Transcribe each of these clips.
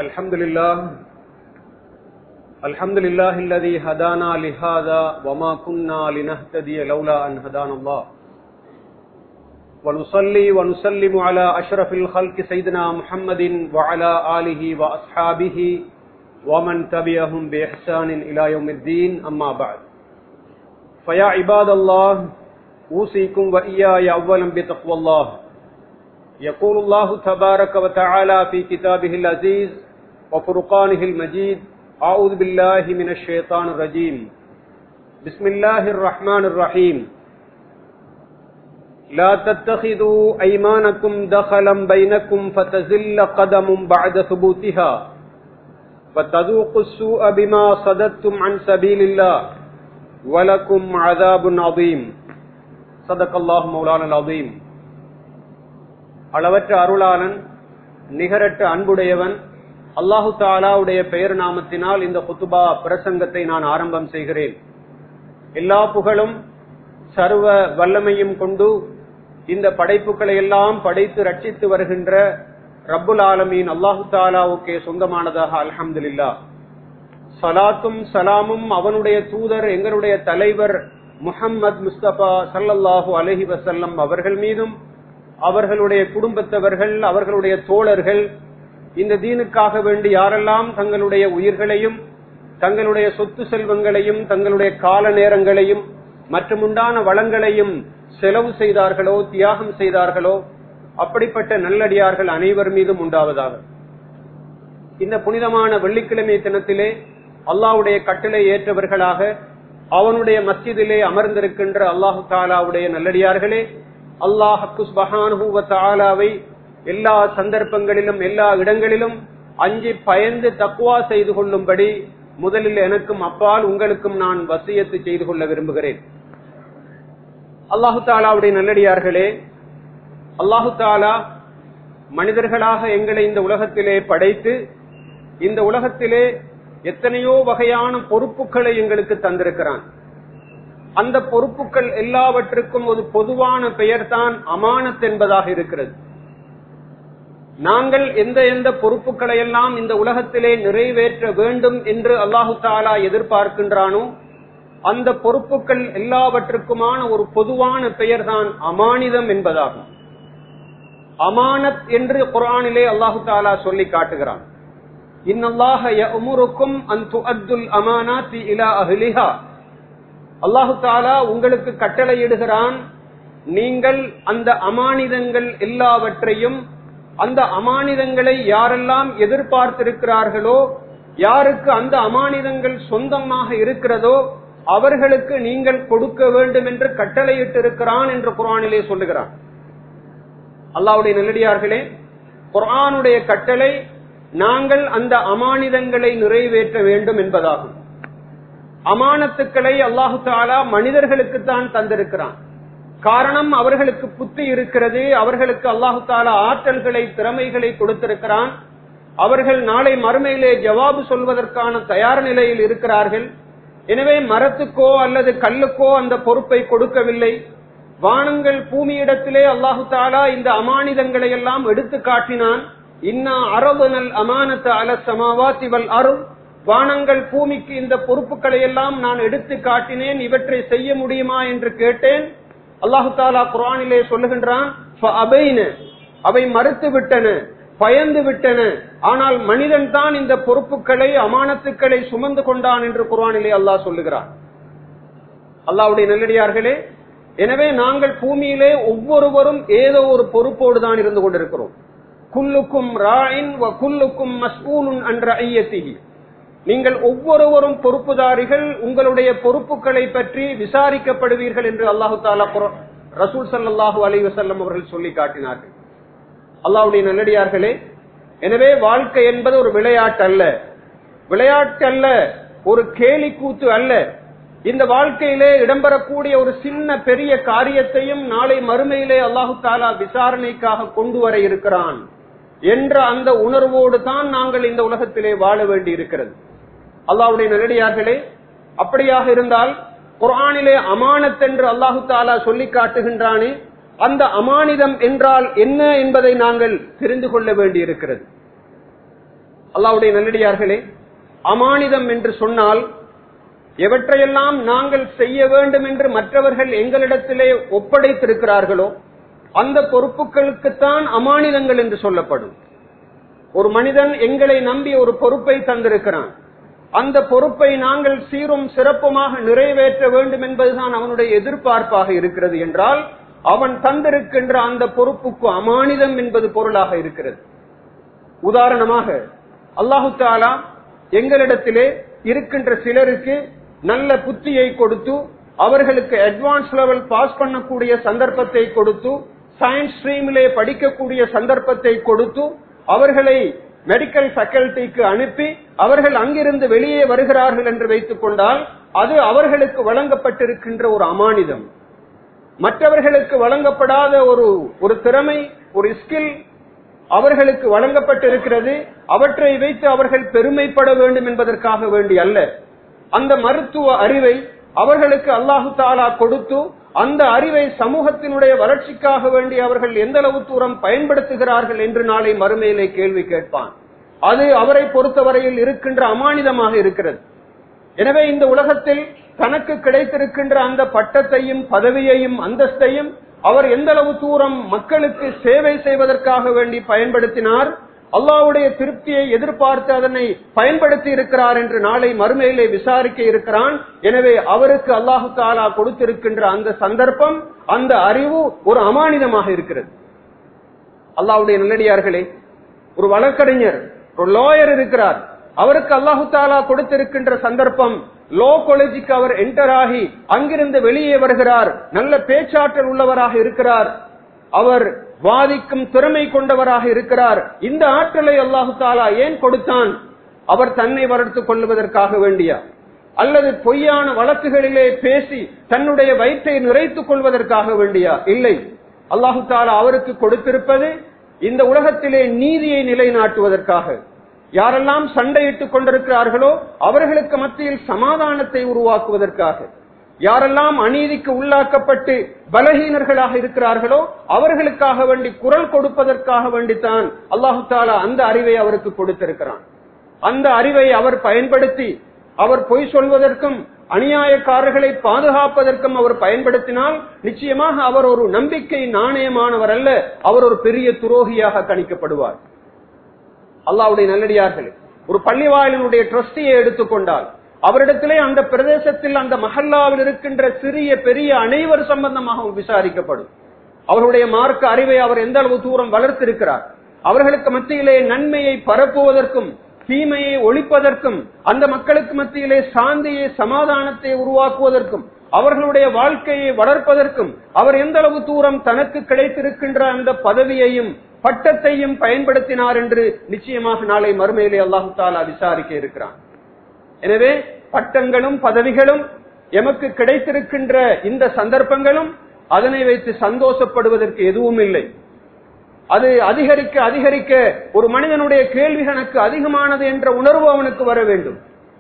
الحمد لله الحمد لله الذي هدانا لهذا وما كنا لنهتدي لولا أن هدانا الله ونصلي ونسلم على أشرف الخلق سيدنا محمد وعلى آله وأصحابه ومن تبعهم بإحسان إلى يوم الدين أما بعد فيا عباد الله أوصيكم وإياي أولا بتقوى الله يقول الله تبارك وتعالى في كتابه العزيز وفرقانه المجيد أعوذ بالله من الشيطان الرجيم بسم الله الرحمن الرحيم لا تتخذوا أيمانكم دخلا بينكم فتزل قدم بعد ثبوتها فتذوقوا السوء بما صددتم عن سبيل الله ولكم عذاب عظيم صدق الله مولانا العظيم அளவற்ற அருளாளன் நிகரற்ற அன்புடையவன் அல்லாஹு தாலாவுடைய பெயர் நாமத்தினால் இந்த குத்துபா பிரசங்கத்தை நான் ஆரம்பம் செய்கிறேன் எல்லா புகழும் சர்வ வல்லமையும் கொண்டு இந்த படைப்புகளை எல்லாம் படைத்து ரட்சித்து வருகின்ற ரப்புல் ஆலமீன் அல்லாஹு தாலாவுக்கே சொந்தமானதாக அல்ஹம்துலில்லா சலாத்தும் சலாமும் அவனுடைய தூதர் எங்களுடைய தலைவர் முஹம்மது முஸ்தபா சல்லல்லாஹு அலஹி வசல்லம் அவர்கள் மீதும் அவர்களுடைய குடும்பத்தவர்கள் அவர்களுடைய தோழர்கள் இந்த தீனுக்காக வேண்டி யாரெல்லாம் தங்களுடைய உயிர்களையும் தங்களுடைய சொத்து செல்வங்களையும் தங்களுடைய கால நேரங்களையும் மற்றும் உண்டான வளங்களையும் செலவு செய்தார்களோ தியாகம் செய்தார்களோ அப்படிப்பட்ட நல்லடியார்கள் அனைவர் மீதும் உண்டாவதாக இந்த புனிதமான வெள்ளிக்கிழமை தினத்திலே அல்லாவுடைய கட்டளை ஏற்றவர்களாக அவனுடைய மஸ்ஜிதிலே அமர்ந்திருக்கின்ற அல்லாஹு தாலாவுடைய நல்லடியார்களே அல்லாஹுவை எல்லா சந்தர்ப்பங்களிலும் எல்லா இடங்களிலும் அஞ்சி பயந்து தக்குவா செய்து கொள்ளும்படி முதலில் எனக்கும் அப்பால் உங்களுக்கும் நான் வசியத்து செய்து கொள்ள விரும்புகிறேன் அல்லாஹு தாலாவுடைய நல்லடியார்களே அல்லாஹு தாலா மனிதர்களாக எங்களை இந்த உலகத்திலே படைத்து இந்த உலகத்திலே எத்தனையோ வகையான பொறுப்புகளை எங்களுக்கு தந்திருக்கிறான் அந்த பொறுப்புகள் எல்லாவற்றுக்கும் ஒரு பொதுவான பெயர் தான் அமானத் என்பதாக இருக்கிறது நாங்கள் எந்த எந்த பொறுப்புகளை எல்லாம் இந்த உலகத்திலே நிறைவேற்ற வேண்டும் என்று அல்லாஹு தாலா எதிர்பார்க்கின்றானோ அந்த பொறுப்புகள் எல்லாவற்றுக்குமான ஒரு பொதுவான பெயர் தான் அமானிதம் என்பதாகும் அமானத் என்று குரானிலே அல்லாஹு தாலா சொல்லி காட்டுகிறான் இன்னல்லாஹ யமுருக்கும் அன் துஅத்துல் அமானாத்தி இலா அஹ்லிஹா அல்லாஹு தாலா உங்களுக்கு கட்டளையிடுகிறான் நீங்கள் அந்த அமானிதங்கள் எல்லாவற்றையும் அந்த அமானிதங்களை யாரெல்லாம் எதிர்பார்த்திருக்கிறார்களோ யாருக்கு அந்த அமானிதங்கள் சொந்தமாக இருக்கிறதோ அவர்களுக்கு நீங்கள் கொடுக்க வேண்டும் என்று கட்டளையிட்டிருக்கிறான் என்று குரானிலே சொல்லுகிறான் அல்லாவுடைய நெல்லடியார்களே குரானுடைய கட்டளை நாங்கள் அந்த அமானிதங்களை நிறைவேற்ற வேண்டும் என்பதாகும் அமானத்துக்களை அல்லாஹு தாலா மனிதர்களுக்கு தான் தந்திருக்கிறான் காரணம் அவர்களுக்கு புத்தி இருக்கிறது அவர்களுக்கு அல்லாஹு தாலா ஆற்றல்களை திறமைகளை கொடுத்திருக்கிறான் அவர்கள் நாளை மறுமையிலே ஜவாபு சொல்வதற்கான தயார் நிலையில் இருக்கிறார்கள் எனவே மரத்துக்கோ அல்லது கல்லுக்கோ அந்த பொறுப்பை கொடுக்கவில்லை வானங்கள் பூமியிடத்திலே அல்லாஹு தாலா இந்த அமானிதங்களை எல்லாம் எடுத்து காட்டினான் இன்னா அரபுனல் அமானத்த அல சமாவாத்தி வல் அருள் வானங்கள் பூமிக்கு இந்த பொறுப்புகளை எல்லாம் நான் எடுத்து காட்டினேன் இவற்றை செய்ய முடியுமா என்று கேட்டேன் அல்லாஹு தாலா குரானிலே சொல்லுகின்றான் அவை மறுத்து விட்டன பயந்து விட்டன ஆனால் மனிதன் தான் இந்த பொறுப்புகளை அமானத்துக்களை சுமந்து கொண்டான் என்று குரானிலே அல்லாஹ் சொல்லுகிறான் அல்லாவுடைய நல்லடியார்களே எனவே நாங்கள் பூமியிலே ஒவ்வொருவரும் ஏதோ ஒரு பொறுப்போடு தான் இருந்து கொண்டிருக்கிறோம் குல்லுக்கும் ராயின் குல்லுக்கும் மஸ்ஊலுன் அன்ற ஐயத்திகி நீங்கள் ஒவ்வொருவரும் பொறுப்புதாரிகள் உங்களுடைய பொறுப்புகளை பற்றி விசாரிக்கப்படுவீர்கள் என்று அல்லாஹு தாலா ரசூல் சல்லாஹூ அலி வசல்லம் அவர்கள் சொல்லி காட்டினார்கள் அல்லாவுடைய நல்லடியார்களே எனவே வாழ்க்கை என்பது ஒரு விளையாட்டு அல்ல விளையாட்டு அல்ல ஒரு கேலி கூத்து அல்ல இந்த வாழ்க்கையிலே இடம்பெறக்கூடிய ஒரு சின்ன பெரிய காரியத்தையும் நாளை மறுமையிலே அல்லாஹு தாலா விசாரணைக்காக கொண்டு வர இருக்கிறான் என்ற அந்த உணர்வோடு தான் நாங்கள் இந்த உலகத்திலே வாழ வேண்டி இருக்கிறது அல்லாவுடைய நல்லடியார்களே அப்படியாக இருந்தால் குரானிலே அமானத் என்று அல்லாஹு தாலா சொல்லி காட்டுகின்றானே அந்த அமானிதம் என்றால் என்ன என்பதை நாங்கள் தெரிந்து கொள்ள வேண்டி இருக்கிறது அல்லாவுடைய நல்லடியார்களே அமானிதம் என்று சொன்னால் எவற்றையெல்லாம் நாங்கள் செய்ய வேண்டும் என்று மற்றவர்கள் எங்களிடத்திலே ஒப்படைத்திருக்கிறார்களோ அந்த பொறுப்புகளுக்குத்தான் அமானிதங்கள் என்று சொல்லப்படும் ஒரு மனிதன் எங்களை நம்பி ஒரு பொறுப்பை தந்திருக்கிறான் அந்த பொறுப்பை நாங்கள் சீரும் சிறப்புமாக நிறைவேற்ற வேண்டும் என்பதுதான் அவனுடைய எதிர்பார்ப்பாக இருக்கிறது என்றால் அவன் தந்திருக்கின்ற அந்த பொறுப்புக்கு அமானிதம் என்பது பொருளாக இருக்கிறது உதாரணமாக அல்லாஹு தாலா எங்களிடத்திலே இருக்கின்ற சிலருக்கு நல்ல புத்தியை கொடுத்து அவர்களுக்கு அட்வான்ஸ் லெவல் பாஸ் பண்ணக்கூடிய சந்தர்ப்பத்தை கொடுத்து சயின்ஸ் ஸ்ட்ரீமிலே படிக்கக்கூடிய சந்தர்ப்பத்தை கொடுத்து அவர்களை மெடிக்கல் ஃபேக்கல்டிக்கு அனுப்பி அவர்கள் அங்கிருந்து வெளியே வருகிறார்கள் என்று வைத்துக் கொண்டால் அது அவர்களுக்கு வழங்கப்பட்டிருக்கின்ற ஒரு அமானிதம் மற்றவர்களுக்கு வழங்கப்படாத ஒரு ஒரு திறமை ஒரு ஸ்கில் அவர்களுக்கு வழங்கப்பட்டிருக்கிறது அவற்றை வைத்து அவர்கள் பெருமைப்பட வேண்டும் என்பதற்காக வேண்டி அல்ல அந்த மருத்துவ அறிவை அவர்களுக்கு அல்லாஹு தாலா கொடுத்து அந்த அறிவை சமூகத்தினுடைய வளர்ச்சிக்காக வேண்டி அவர்கள் எந்த அளவு தூரம் பயன்படுத்துகிறார்கள் என்று நாளை மறுமையிலே கேள்வி கேட்பான் அது அவரை பொறுத்தவரையில் இருக்கின்ற அமானிதமாக இருக்கிறது எனவே இந்த உலகத்தில் தனக்கு கிடைத்திருக்கின்ற அந்த பட்டத்தையும் பதவியையும் அந்தஸ்தையும் அவர் எந்த அளவு தூரம் மக்களுக்கு சேவை செய்வதற்காக வேண்டி பயன்படுத்தினார் அல்லாவுடைய திருப்தியை எதிர்பார்த்து அதனை பயன்படுத்தி இருக்கிறார் என்று நாளை மறுமையிலே விசாரிக்க இருக்கிறான் எனவே அவருக்கு அல்லாஹு தாலா கொடுத்திருக்கின்ற அந்த சந்தர்ப்பம் அந்த அறிவு ஒரு அமானிதமாக இருக்கிறது அல்லாவுடைய நல்லடியார்களே ஒரு வழக்கறிஞர் ஒரு லாயர் இருக்கிறார் அவருக்கு அல்லாஹு தாலா கொடுத்திருக்கின்ற சந்தர்ப்பம் லோ காலேஜுக்கு அவர் என்டர் ஆகி அங்கிருந்து வெளியே வருகிறார் நல்ல பேச்சாற்றல் உள்ளவராக இருக்கிறார் அவர் வாதிக்கும் திறமை கொண்டவராக இருக்கிறார் இந்த ஆற்றலை அல்லாஹு தாலா ஏன் கொடுத்தான் அவர் தன்னை வளர்த்துக் கொள்வதற்காக வேண்டியா அல்லது பொய்யான வழக்குகளிலே பேசி தன்னுடைய வயிற்றை நிறைத்துக் கொள்வதற்காக வேண்டியா இல்லை அல்லாஹு தாலா அவருக்கு கொடுத்திருப்பது இந்த உலகத்திலே நீதியை நிலைநாட்டுவதற்காக யாரெல்லாம் சண்டையிட்டுக் கொண்டிருக்கிறார்களோ அவர்களுக்கு மத்தியில் சமாதானத்தை உருவாக்குவதற்காக யாரெல்லாம் அநீதிக்கு உள்ளாக்கப்பட்டு பலகீனர்களாக இருக்கிறார்களோ அவர்களுக்காக வேண்டி குரல் கொடுப்பதற்காக வேண்டித்தான் அல்லாஹு தாலா அந்த அறிவை அவருக்கு கொடுத்திருக்கிறான் அந்த அறிவை அவர் பயன்படுத்தி அவர் பொய் சொல்வதற்கும் அநியாயக்காரர்களை பாதுகாப்பதற்கும் அவர் பயன்படுத்தினால் நிச்சயமாக அவர் ஒரு நம்பிக்கை நாணயமானவர் அல்ல அவர் ஒரு பெரிய துரோகியாக கணிக்கப்படுவார் அல்லாவுடைய நல்லடியார்கள் ஒரு பள்ளிவாயலினுடைய ட்ரஸ்டியை எடுத்துக்கொண்டால் அவரிடத்திலே அந்த பிரதேசத்தில் அந்த மஹல்லாவில் இருக்கின்ற சிறிய பெரிய அனைவர் சம்பந்தமாக விசாரிக்கப்படும் அவருடைய மார்க்க அறிவை அவர் எந்த அளவு தூரம் வளர்த்திருக்கிறார் அவர்களுக்கு மத்தியிலே நன்மையை பரப்புவதற்கும் தீமையை ஒழிப்பதற்கும் அந்த மக்களுக்கு மத்தியிலே சாந்தியை சமாதானத்தை உருவாக்குவதற்கும் அவர்களுடைய வாழ்க்கையை வளர்ப்பதற்கும் அவர் எந்த அளவு தூரம் தனக்கு கிடைத்திருக்கின்ற அந்த பதவியையும் பட்டத்தையும் பயன்படுத்தினார் என்று நிச்சயமாக நாளை மறுமையிலே அல்லாஹு தாலா விசாரிக்க இருக்கிறான் எனவே பட்டங்களும் பதவிகளும் எமக்கு கிடைத்திருக்கின்ற இந்த சந்தர்ப்பங்களும் அதனை வைத்து சந்தோஷப்படுவதற்கு எதுவும் இல்லை அது அதிகரிக்க அதிகரிக்க ஒரு மனிதனுடைய கேள்வி கணக்கு அதிகமானது என்ற உணர்வு அவனுக்கு வர வேண்டும்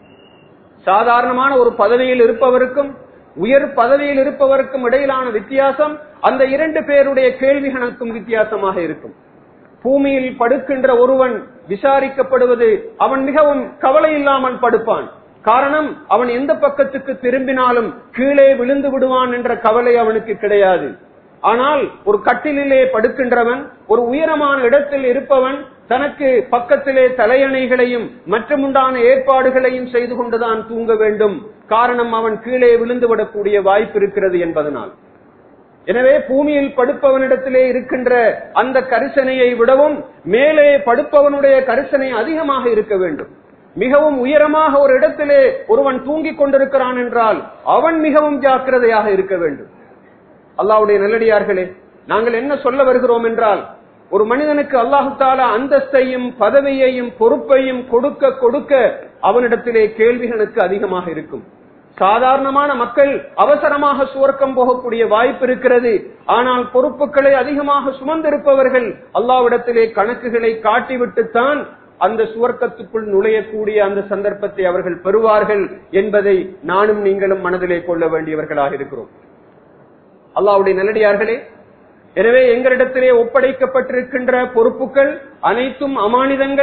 சாதாரணமான ஒரு பதவியில் இருப்பவருக்கும் உயர் பதவியில் இருப்பவருக்கும் இடையிலான வித்தியாசம் அந்த இரண்டு பேருடைய கேள்வி கணக்கும் வித்தியாசமாக இருக்கும் பூமியில் படுக்கின்ற ஒருவன் விசாரிக்கப்படுவது அவன் மிகவும் கவலை இல்லாமல் படுப்பான் காரணம் அவன் எந்த பக்கத்துக்கு திரும்பினாலும் கீழே விழுந்து விடுவான் என்ற கவலை அவனுக்கு கிடையாது ஆனால் ஒரு கட்டிலே படுக்கின்றவன் ஒரு உயரமான இடத்தில் இருப்பவன் தனக்கு பக்கத்திலே தலையணைகளையும் மற்றமுண்டான ஏற்பாடுகளையும் செய்து கொண்டுதான் தூங்க வேண்டும் காரணம் அவன் கீழே விழுந்து விடக்கூடிய வாய்ப்பு இருக்கிறது என்பதனால் எனவே பூமியில் படுப்பவனிடத்திலே இருக்கின்ற அந்த கரிசனையை விடவும் மேலே படுப்பவனுடைய கரிசனை அதிகமாக இருக்க வேண்டும் மிகவும் உயரமாக ஒரு இடத்திலே ஒருவன் தூங்கிக் கொண்டிருக்கிறான் என்றால் அவன் மிகவும் ஜாக்கிரதையாக இருக்க வேண்டும் அல்லாவுடைய நல்லடியார்களே நாங்கள் என்ன சொல்ல வருகிறோம் என்றால் ஒரு மனிதனுக்கு அல்லாஹு தாலா அந்தஸ்தையும் பதவியையும் பொறுப்பையும் கொடுக்க கொடுக்க அவனிடத்திலே கேள்விகளுக்கு அதிகமாக இருக்கும் சாதாரணமான மக்கள் அவசரமாக சுவர்க்கம் போகக்கூடிய வாய்ப்பு இருக்கிறது ஆனால் பொறுப்புகளை அதிகமாக சுமந்திருப்பவர்கள் அல்லாவிடத்திலே கணக்குகளை காட்டிவிட்டுத்தான் அந்த சுவர்க்கத்துக்குள் நுழையக்கூடிய அந்த சந்தர்ப்பத்தை அவர்கள் பெறுவார்கள் என்பதை நானும் நீங்களும் மனதிலே கொள்ள வேண்டியவர்களாக இருக்கிறோம் அல்லாவுடைய நல்லடியார்களே எனவே எங்களிடத்திலே ஒப்படைக்கப்பட்டிருக்கின்ற பொறுப்புகள் அனைத்தும் அமானிதங்கள்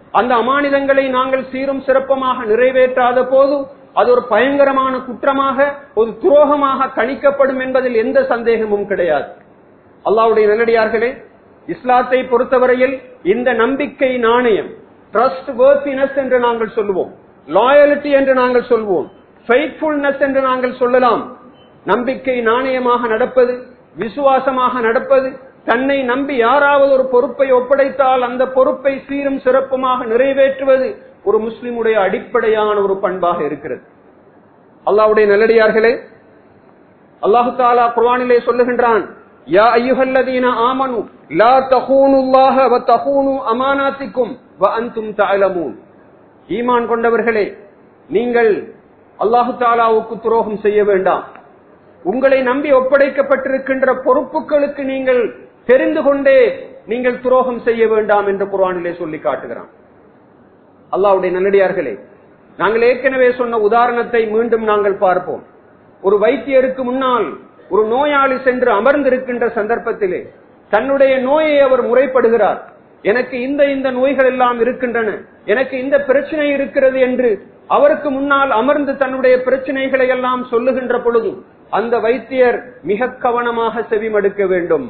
அந்த அமானிதங்களை நாங்கள் சீரும் சிறப்பமாக நிறைவேற்றாத போது அது ஒரு பயங்கரமான குற்றமாக ஒரு துரோகமாக கணிக்கப்படும் என்பதில் எந்த சந்தேகமும் கிடையாது அல்லாவுடைய நல்லடியார்களே இஸ்லாத்தை பொறுத்தவரையில் இந்த நம்பிக்கை நாணயம் ட்ரஸ்ட் வர்த்தினஸ் என்று நாங்கள் சொல்லுவோம் லாயலிட்டி என்று நாங்கள் சொல்வோம் ஃபெய்த்ஃபுல்னஸ் என்று நாங்கள் சொல்லலாம் நம்பிக்கை நாணயமாக நடப்பது விசுவாசமாக நடப்பது தன்னை நம்பி யாராவது ஒரு பொறுப்பை ஒப்படைத்தால் அந்த பொறுப்பை சீரும் சிறப்புமாக நிறைவேற்றுவது ஒரு முஸ்லிமுடைய அடிப்படையான ஒரு பண்பாக இருக்கிறது அல்லாவுடைய நல்லடியார்களே அல்லாஹு தாலா குர்ஆனிலே சொல்லுகின்றான் யா ஐயுஹல்லதீன ஆமனு லா தஹூனுல்லாஹ வ தஹூனு அமானாத்திக்கும் வ அன்தும் தஅலமூன் ஈமான் கொண்டவர்களே நீங்கள் அல்லாஹு தாலாவுக்கு துரோகம் செய்ய வேண்டாம் உங்களை நம்பி ஒப்படைக்கப்பட்டிருக்கின்ற பொறுப்புகளுக்கு நீங்கள் தெரிந்து கொண்டே நீங்கள் துரோகம் செய்ய வேண்டாம் என்று குர்ஆனிலே சொல்லி காட்டுகிறான் அல்லாவுடைய நல்லடியார்களே நாங்கள் ஏற்கனவே சொன்ன உதாரணத்தை மீண்டும் நாங்கள் பார்ப்போம் ஒரு வைத்தியருக்கு முன்னால் ஒரு நோயாளி சென்று அமர்ந்திருக்கின்ற சந்தர்ப்பத்திலே தன்னுடைய நோயை அவர் முறைப்படுகிறார் எனக்கு இந்த இந்த நோய்கள் எல்லாம் இருக்கின்றன எனக்கு இந்த பிரச்சனை இருக்கிறது என்று அவருக்கு முன்னால் அமர்ந்து தன்னுடைய பிரச்சனைகளை எல்லாம் சொல்லுகின்ற பொழுது அந்த வைத்தியர் மிக கவனமாக செவிமடுக்க வேண்டும்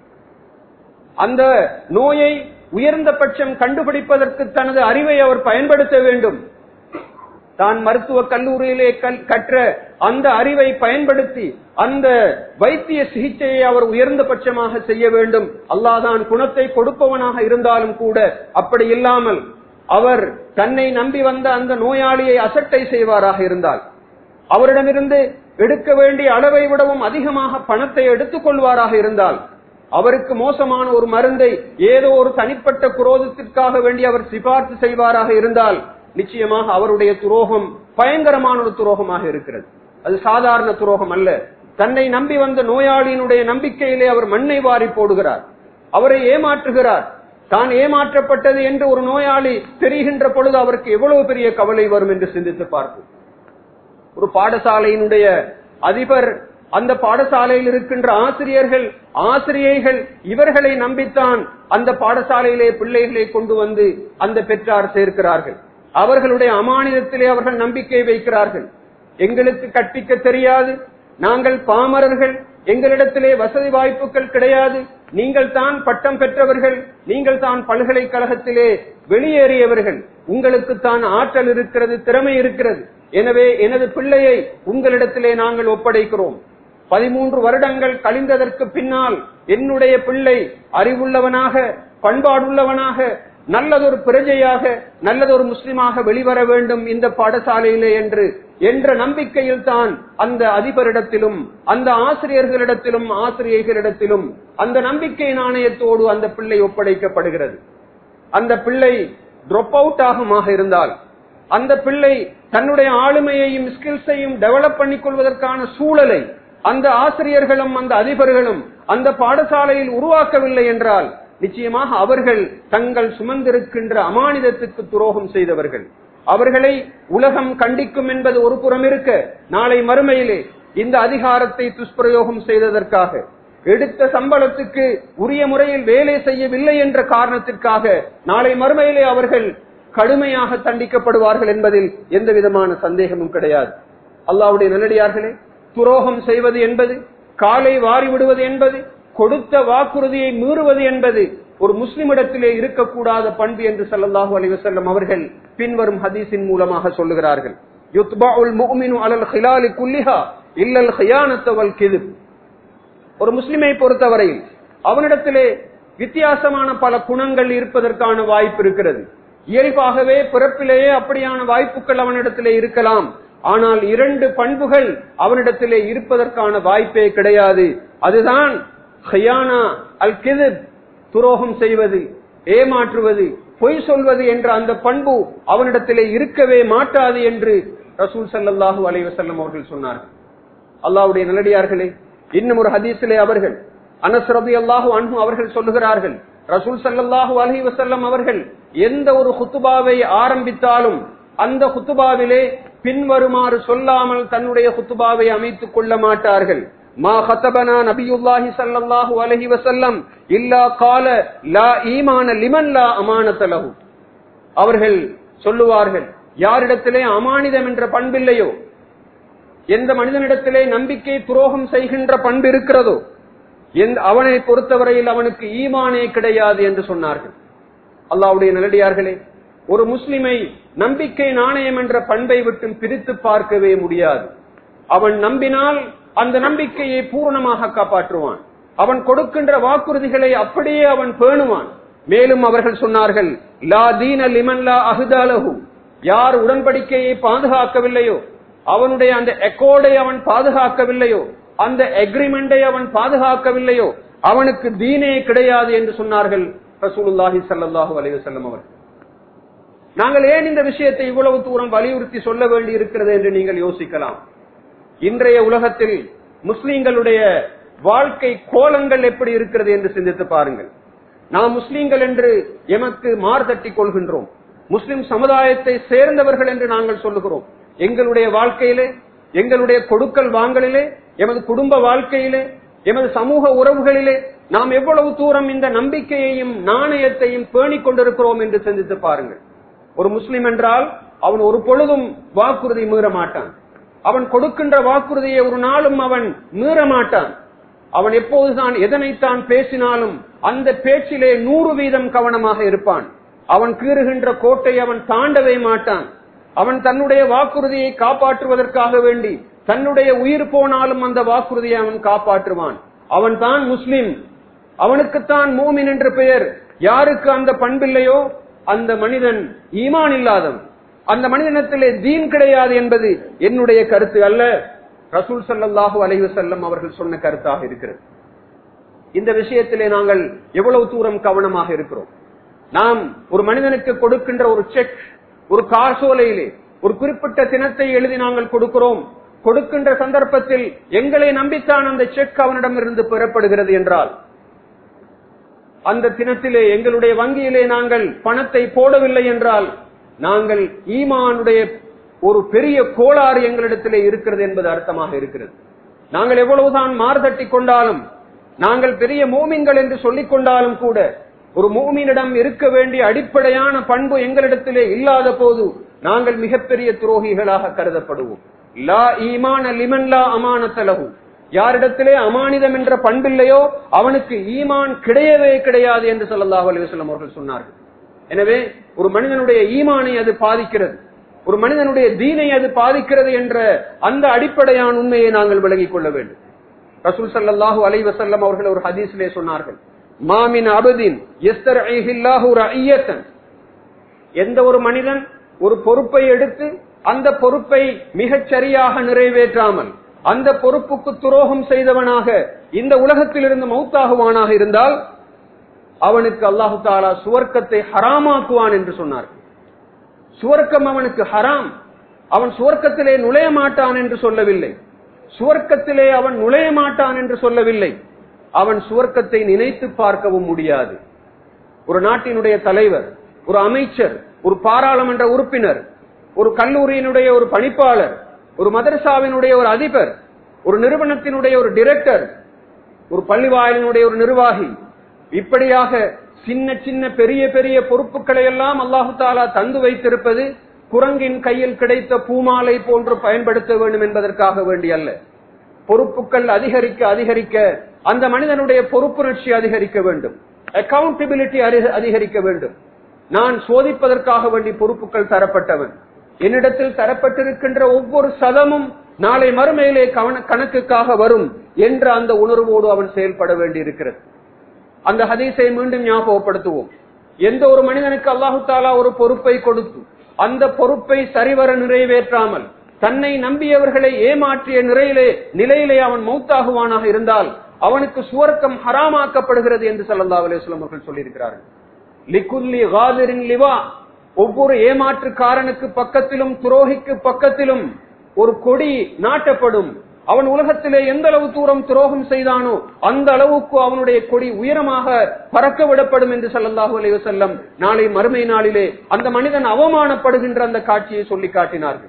அந்த நோயை உயர்ந்த பட்சம் கண்டுபிடிப்பதற்கு தனது அறிவை அவர் பயன்படுத்த வேண்டும் தான் மருத்துவ கல்லூரியிலே கற்ற அந்த அறிவை பயன்படுத்தி அந்த வைத்திய சிகிச்சையை அவர் உயர்ந்த பட்சமாக செய்ய வேண்டும் அல்லாதான் குணத்தை கொடுப்பவனாக இருந்தாலும் கூட அப்படி இல்லாமல் அவர் தன்னை நம்பி வந்த அந்த நோயாளியை அசட்டை செய்வாராக இருந்தால் அவரிடமிருந்து எடுக்க வேண்டிய அளவை விடவும் அதிகமாக பணத்தை எடுத்துக் கொள்வாராக இருந்தால் அவருக்கு மோசமான ஒரு மருந்தை ஏதோ ஒரு தனிப்பட்ட குரோதத்திற்காக வேண்டி அவர் சிபார்த்து செய்வாராக இருந்தால் நிச்சயமாக அவருடைய துரோகம் பயங்கரமான ஒரு துரோகமாக இருக்கிறது அது சாதாரண துரோகம் அல்ல தன்னை நம்பி வந்த நோயாளியினுடைய நம்பிக்கையிலே அவர் மண்ணை வாரி போடுகிறார் அவரை ஏமாற்றுகிறார் தான் ஏமாற்றப்பட்டது என்று ஒரு நோயாளி தெரிகின்ற பொழுது அவருக்கு எவ்வளவு பெரிய கவலை வரும் என்று சிந்தித்து பார்ப்போம் ஒரு பாடசாலையினுடைய அதிபர் அந்த பாடசாலையில் இருக்கின்ற ஆசிரியர்கள் ஆசிரியைகள் இவர்களை நம்பித்தான் அந்த பாடசாலையிலே பிள்ளைகளை கொண்டு வந்து அந்த பெற்றார் சேர்க்கிறார்கள் அவர்களுடைய அமானிதத்திலே அவர்கள் நம்பிக்கை வைக்கிறார்கள் எங்களுக்கு கற்பிக்க தெரியாது நாங்கள் பாமரர்கள் எங்களிடத்திலே வசதி வாய்ப்புகள் கிடையாது நீங்கள் தான் பட்டம் பெற்றவர்கள் நீங்கள் தான் பல்கலைக்கழகத்திலே வெளியேறியவர்கள் உங்களுக்கு தான் ஆற்றல் இருக்கிறது திறமை இருக்கிறது எனவே எனது பிள்ளையை உங்களிடத்திலே நாங்கள் ஒப்படைக்கிறோம் பதிமூன்று வருடங்கள் கழிந்ததற்கு பின்னால் என்னுடைய பிள்ளை அறிவுள்ளவனாக பண்பாடுள்ளவனாக நல்லதொரு பிரஜையாக நல்லதொரு முஸ்லிமாக வெளிவர வேண்டும் இந்த பாடசாலையிலே என்று என்ற நம்பிக்கையில் தான் அந்த அதிபரிடத்திலும் அந்த ஆசிரியர்களிடத்திலும் ஆசிரியர்களிடத்திலும் அந்த நம்பிக்கை நாணயத்தோடு அந்த பிள்ளை ஒப்படைக்கப்படுகிறது அந்த பிள்ளை ட்ராப் அவுட் ஆகுமாக இருந்தால் அந்த பிள்ளை தன்னுடைய ஆளுமையையும் ஸ்கில்ஸையும் டெவலப் பண்ணிக் கொள்வதற்கான சூழலை அந்த ஆசிரியர்களும் அந்த அதிபர்களும் அந்த பாடசாலையில் உருவாக்கவில்லை என்றால் நிச்சயமாக அவர்கள் தங்கள் சுமந்திருக்கின்ற அமானிதத்துக்கு துரோகம் செய்தவர்கள் அவர்களை உலகம் கண்டிக்கும் என்பது ஒரு புறம் இருக்க நாளை மறுமையிலே இந்த அதிகாரத்தை துஷ்பிரயோகம் செய்ததற்காக எடுத்த சம்பளத்துக்கு உரிய முறையில் வேலை செய்யவில்லை என்ற காரணத்திற்காக நாளை மறுமையிலே அவர்கள் கடுமையாக தண்டிக்கப்படுவார்கள் என்பதில் எந்த விதமான சந்தேகமும் கிடையாது அல்லாவுடைய நல்லடியார்களே துரோகம் செய்வது என்பது காலை வாரி விடுவது என்பது கொடுத்த வாக்குறுதியை மீறுவது என்பது ஒரு முஸ்லிமிடத்திலே இருக்கக்கூடாத பண்பு என்று சல்லல்லாஹு அலைவசல்லம் அவர்கள் பின்வரும் ஹதீஸின் மூலமாக சொல்லுகிறார்கள் யுத்பாஉல் முஃமினு அலல் ஹிலாலி குல்லிஹா இல்லல் ஹியானத்த வல் கிதுப் ஒரு முஸ்லிமை பொறுத்தவரையில் அவனிடத்திலே வித்தியாசமான பல குணங்கள் இருப்பதற்கான வாய்ப்பு இருக்கிறது இயல்பாகவே பிறப்பிலேயே அப்படியான வாய்ப்புகள் அவனிடத்திலே இருக்கலாம் ஆனால் இரண்டு பண்புகள் அவனிடத்திலே இருப்பதற்கான வாய்ப்பே கிடையாது அதுதான் ஹயானா அல் கிதிப் துரோகம் செய்வது ஏமாற்றுவது பொய் சொல்வது என்ற அந்த பண்பு அவனிடத்திலே இருக்கவே மாட்டாது என்று ரசூல் சல்லாஹூ அலைவசல்லம் அவர்கள் சொன்னார்கள் அல்லாவுடைய நல்லடியார்களே இன்னும் ஒரு ஹதீஸிலே அவர்கள் அனஸ் ரபி அல்லாஹு அன்பு அவர்கள் சொல்லுகிறார்கள் ரசூல் சல்லாஹூ அலஹி வசல்லம் அவர்கள் எந்த ஒரு குத்துபாவை ஆரம்பித்தாலும் அந்த குத்துபாவிலே பின்வருமாறு சொல்லாமல் தன்னுடைய குத்துபாவை அமைத்துக் கொள்ள மாட்டார்கள் மா ஹத்தபனா நபியுல்லாஹி ஸல்லல்லாஹு அலைஹி வஸல்லம் இல்லா கால லா ஈமான லிமன் லா அமானத லஹு அவர்கள் சொல்லுவார்கள் யாரிடத்திலே அமானிதம் என்ற பண்பில்லையோ எந்த மனிதனிடத்திலே நம்பிக்கை துரோகம் செய்கின்ற பண்பு இருக்கிறதோ எந்த அவனை பொறுத்தவரையில் அவனுக்கு ஈமானே கிடையாது என்று சொன்னார்கள் அல்லாவுடைய நல்லடியார்களே ஒரு முஸ்லிமை நம்பிக்கை நாணயம் என்ற பண்பை விட்டு பிரித்து பார்க்கவே முடியாது அவன் நம்பினால் அந்த நம்பிக்கையை பூரணமாக காப்பாற்றுவான் அவன் கொடுக்கின்ற வாக்குறுதிகளை அப்படியே அவன் பேணுவான் மேலும் அவர்கள் சொன்னார்கள் லா தீன லிமன் லா அஹுதாலஹு யார் உடன்படிக்கையை பாதுகாக்கவில்லையோ அவனுடைய அந்த எக்கோடை அவன் பாதுகாக்கவில்லையோ அந்த எக்ரிமெண்டை அவன் பாதுகாக்கவில்லையோ அவனுக்கு தீனே கிடையாது என்று சொன்னார்கள் ரசூலுல்லாஹி ஸல்லல்லாஹு அலைஹி வஸல்லம் அவர்கள் நாங்கள் ஏன் இந்த விஷயத்தை இவ்வளவு தூரம் வலியுறுத்தி சொல்ல வேண்டி இருக்கிறது என்று நீங்கள் யோசிக்கலாம் இன்றைய உலகத்தில் முஸ்லிம்களுடைய வாழ்க்கை கோலங்கள் எப்படி இருக்கிறது என்று சிந்தித்து பாருங்கள் நாம் முஸ்லிம்கள் என்று எமக்கு மார்தட்டி கொள்கின்றோம் முஸ்லிம் சமுதாயத்தை சேர்ந்தவர்கள் என்று நாங்கள் சொல்லுகிறோம் எங்களுடைய வாழ்க்கையிலே எங்களுடைய கொடுக்கல் வாங்கலிலே எமது குடும்ப வாழ்க்கையிலே எமது சமூக உறவுகளிலே நாம் எவ்வளவு தூரம் இந்த நம்பிக்கையையும் நாணயத்தையும் பேணிக் கொண்டிருக்கிறோம் என்று சிந்தித்து பாருங்கள் ஒரு முஸ்லிம் என்றால் அவன் ஒரு பொழுதும் வாக்குறுதி மீற மாட்டான் அவன் கொடுக்கின்ற வாக்குறுதியை ஒரு நாளும் அவன் மீற மாட்டான் அவன் எப்போதுதான் எதனைத்தான் பேசினாலும் அந்த பேச்சிலே நூறு வீதம் கவனமாக இருப்பான் அவன் கீறுகின்ற கோட்டை அவன் தாண்டவே மாட்டான் அவன் தன்னுடைய வாக்குறுதியை காப்பாற்றுவதற்காக வேண்டி தன்னுடைய உயிர் போனாலும் அந்த வாக்குறுதியை அவன் காப்பாற்றுவான் அவன் தான் முஸ்லிம் அவனுக்குத்தான் மூமின் என்று பெயர் யாருக்கு அந்த பண்பில்லையோ அந்த மனிதன் ஈமான் இல்லாதவன் அந்த மனிதனத்திலே தீன் கிடையாது என்பது என்னுடைய கருத்து அல்ல ரசூல் சல்லாஹூ அலைவு செல்லம் அவர்கள் சொன்ன கருத்தாக இருக்கிறது இந்த விஷயத்திலே நாங்கள் எவ்வளவு தூரம் கவனமாக இருக்கிறோம் நாம் ஒரு மனிதனுக்கு கொடுக்கின்ற ஒரு செக் ஒரு காசோலையிலே ஒரு குறிப்பிட்ட தினத்தை எழுதி நாங்கள் கொடுக்கிறோம் கொடுக்கின்ற சந்தர்ப்பத்தில் எங்களை நம்பித்தான் அந்த செக் அவனிடமிருந்து பெறப்படுகிறது என்றால் அந்த தினத்திலே எங்களுடைய வங்கியிலே நாங்கள் பணத்தை போடவில்லை என்றால் நாங்கள் ஈமானுடைய ஒரு பெரிய கோளாறு எங்களிடத்திலே இருக்கிறது என்பது அர்த்தமாக இருக்கிறது நாங்கள் எவ்வளவுதான் மாறுதட்டி கொண்டாலும் நாங்கள் பெரிய மோமின்கள் என்று சொல்லிக் கொண்டாலும் கூட ஒரு மோமினிடம் இருக்க வேண்டிய அடிப்படையான பண்பு எங்களிடத்திலே இல்லாத போது நாங்கள் மிகப்பெரிய துரோகிகளாக கருதப்படுவோம் லா ஈமான லிமன் லா அமானத்தலகு யாரிடத்திலே அமானிதம் என்ற பண்பில்லையோ அவனுக்கு ஈமான் கிடையவே கிடையாது என்று சொல்லல்லாஹு அலிவசல்லம் அவர்கள் சொன்னார்கள் எனவே ஒரு மனிதனுடைய ஈமானை அது பாதிக்கிறது ஒரு மனிதனுடைய தீனை அது பாதிக்கிறது என்ற அந்த அடிப்படையான உண்மையை நாங்கள் விலகிக் கொள்ள வேண்டும் ரசூல் சல்லாஹூ அலை வசல்லம் அவர்கள் ஒரு ஹதீஸிலே சொன்னார்கள் மாமின் அபதின் எந்த ஒரு மனிதன் ஒரு பொறுப்பை எடுத்து அந்த பொறுப்பை மிகச் சரியாக நிறைவேற்றாமல் அந்த பொறுப்புக்கு துரோகம் செய்தவனாக இந்த உலகத்தில் இருந்து மௌத்தாகுவானாக இருந்தால் அவனுக்கு அல்லாஹு தாலா சுவர்க்கத்தை ஹராமாக்குவான் என்று சொன்னார் சுவர்க்கம் அவனுக்கு ஹராம் அவன் சுவர்க்கத்திலே நுழைய மாட்டான் என்று சொல்லவில்லை சுவர்க்கத்திலே அவன் நுழைய மாட்டான் என்று சொல்லவில்லை அவன் சுவர்க்கத்தை நினைத்து பார்க்கவும் முடியாது ஒரு நாட்டினுடைய தலைவர் ஒரு அமைச்சர் ஒரு பாராளுமன்ற உறுப்பினர் ஒரு கல்லூரியினுடைய ஒரு பணிப்பாளர் ஒரு மதரசாவினுடைய ஒரு அதிபர் ஒரு நிறுவனத்தினுடைய ஒரு டிரெக்டர் ஒரு பள்ளிவாயலினுடைய ஒரு நிர்வாகி இப்படியாக சின்ன சின்ன பெரிய பெரிய பொறுப்புகளை எல்லாம் அல்லாஹு தாலா தந்து வைத்திருப்பது குரங்கின் கையில் கிடைத்த பூமாலை போன்று பயன்படுத்த வேண்டும் என்பதற்காக வேண்டி அல்ல பொறுப்புகள் அதிகரிக்க அதிகரிக்க அந்த மனிதனுடைய பொறுப்புணர்ச்சி அதிகரிக்க வேண்டும் அக்கௌண்டபிலிட்டி அதிகரிக்க வேண்டும் நான் சோதிப்பதற்காக வேண்டி பொறுப்புகள் தரப்பட்டவன் என்னிடத்தில் தரப்பட்டிருக்கின்ற ஒவ்வொரு சதமும் நாளை மறுமையிலே கணக்குக்காக வரும் என்ற அந்த உணர்வோடு அவன் செயல்பட வேண்டி இருக்கிறது அந்த ஹதீஸை மீண்டும் ஞாபகப்படுத்துவோம் எந்த ஒரு மனிதனுக்கு அல்லாஹு தாலா ஒரு பொறுப்பை கொடுத்து அந்த பொறுப்பை சரிவர நிறைவேற்றாமல் தன்னை நம்பியவர்களை ஏமாற்றிய நிறையிலே நிலையிலே அவன் மௌத்தாகுவானாக இருந்தால் அவனுக்கு சுவர்க்கம் ஹராமாக்கப்படுகிறது என்று சல்லா அலிஸ்லாம் அவர்கள் சொல்லியிருக்கிறார்கள் லிகுல்லி காதிரின் லிவா ஒவ்வொரு ஏமாற்றுக்காரனுக்கு பக்கத்திலும் துரோகிக்கு பக்கத்திலும் ஒரு கொடி நாட்டப்படும் அவன் உலகத்திலே எந்த அளவு தூரம் துரோகம் செய்தானோ அந்த அளவுக்கு அவனுடைய கொடி உயரமாக பறக்க விடப்படும் என்று சல்லல்லாஹு அலைஹி வஸல்லம் நாளை மறுமை நாளிலே அந்த மனிதன் அவமானப்படுகின்ற அந்த காட்சியை சொல்லி காட்டினார்கள்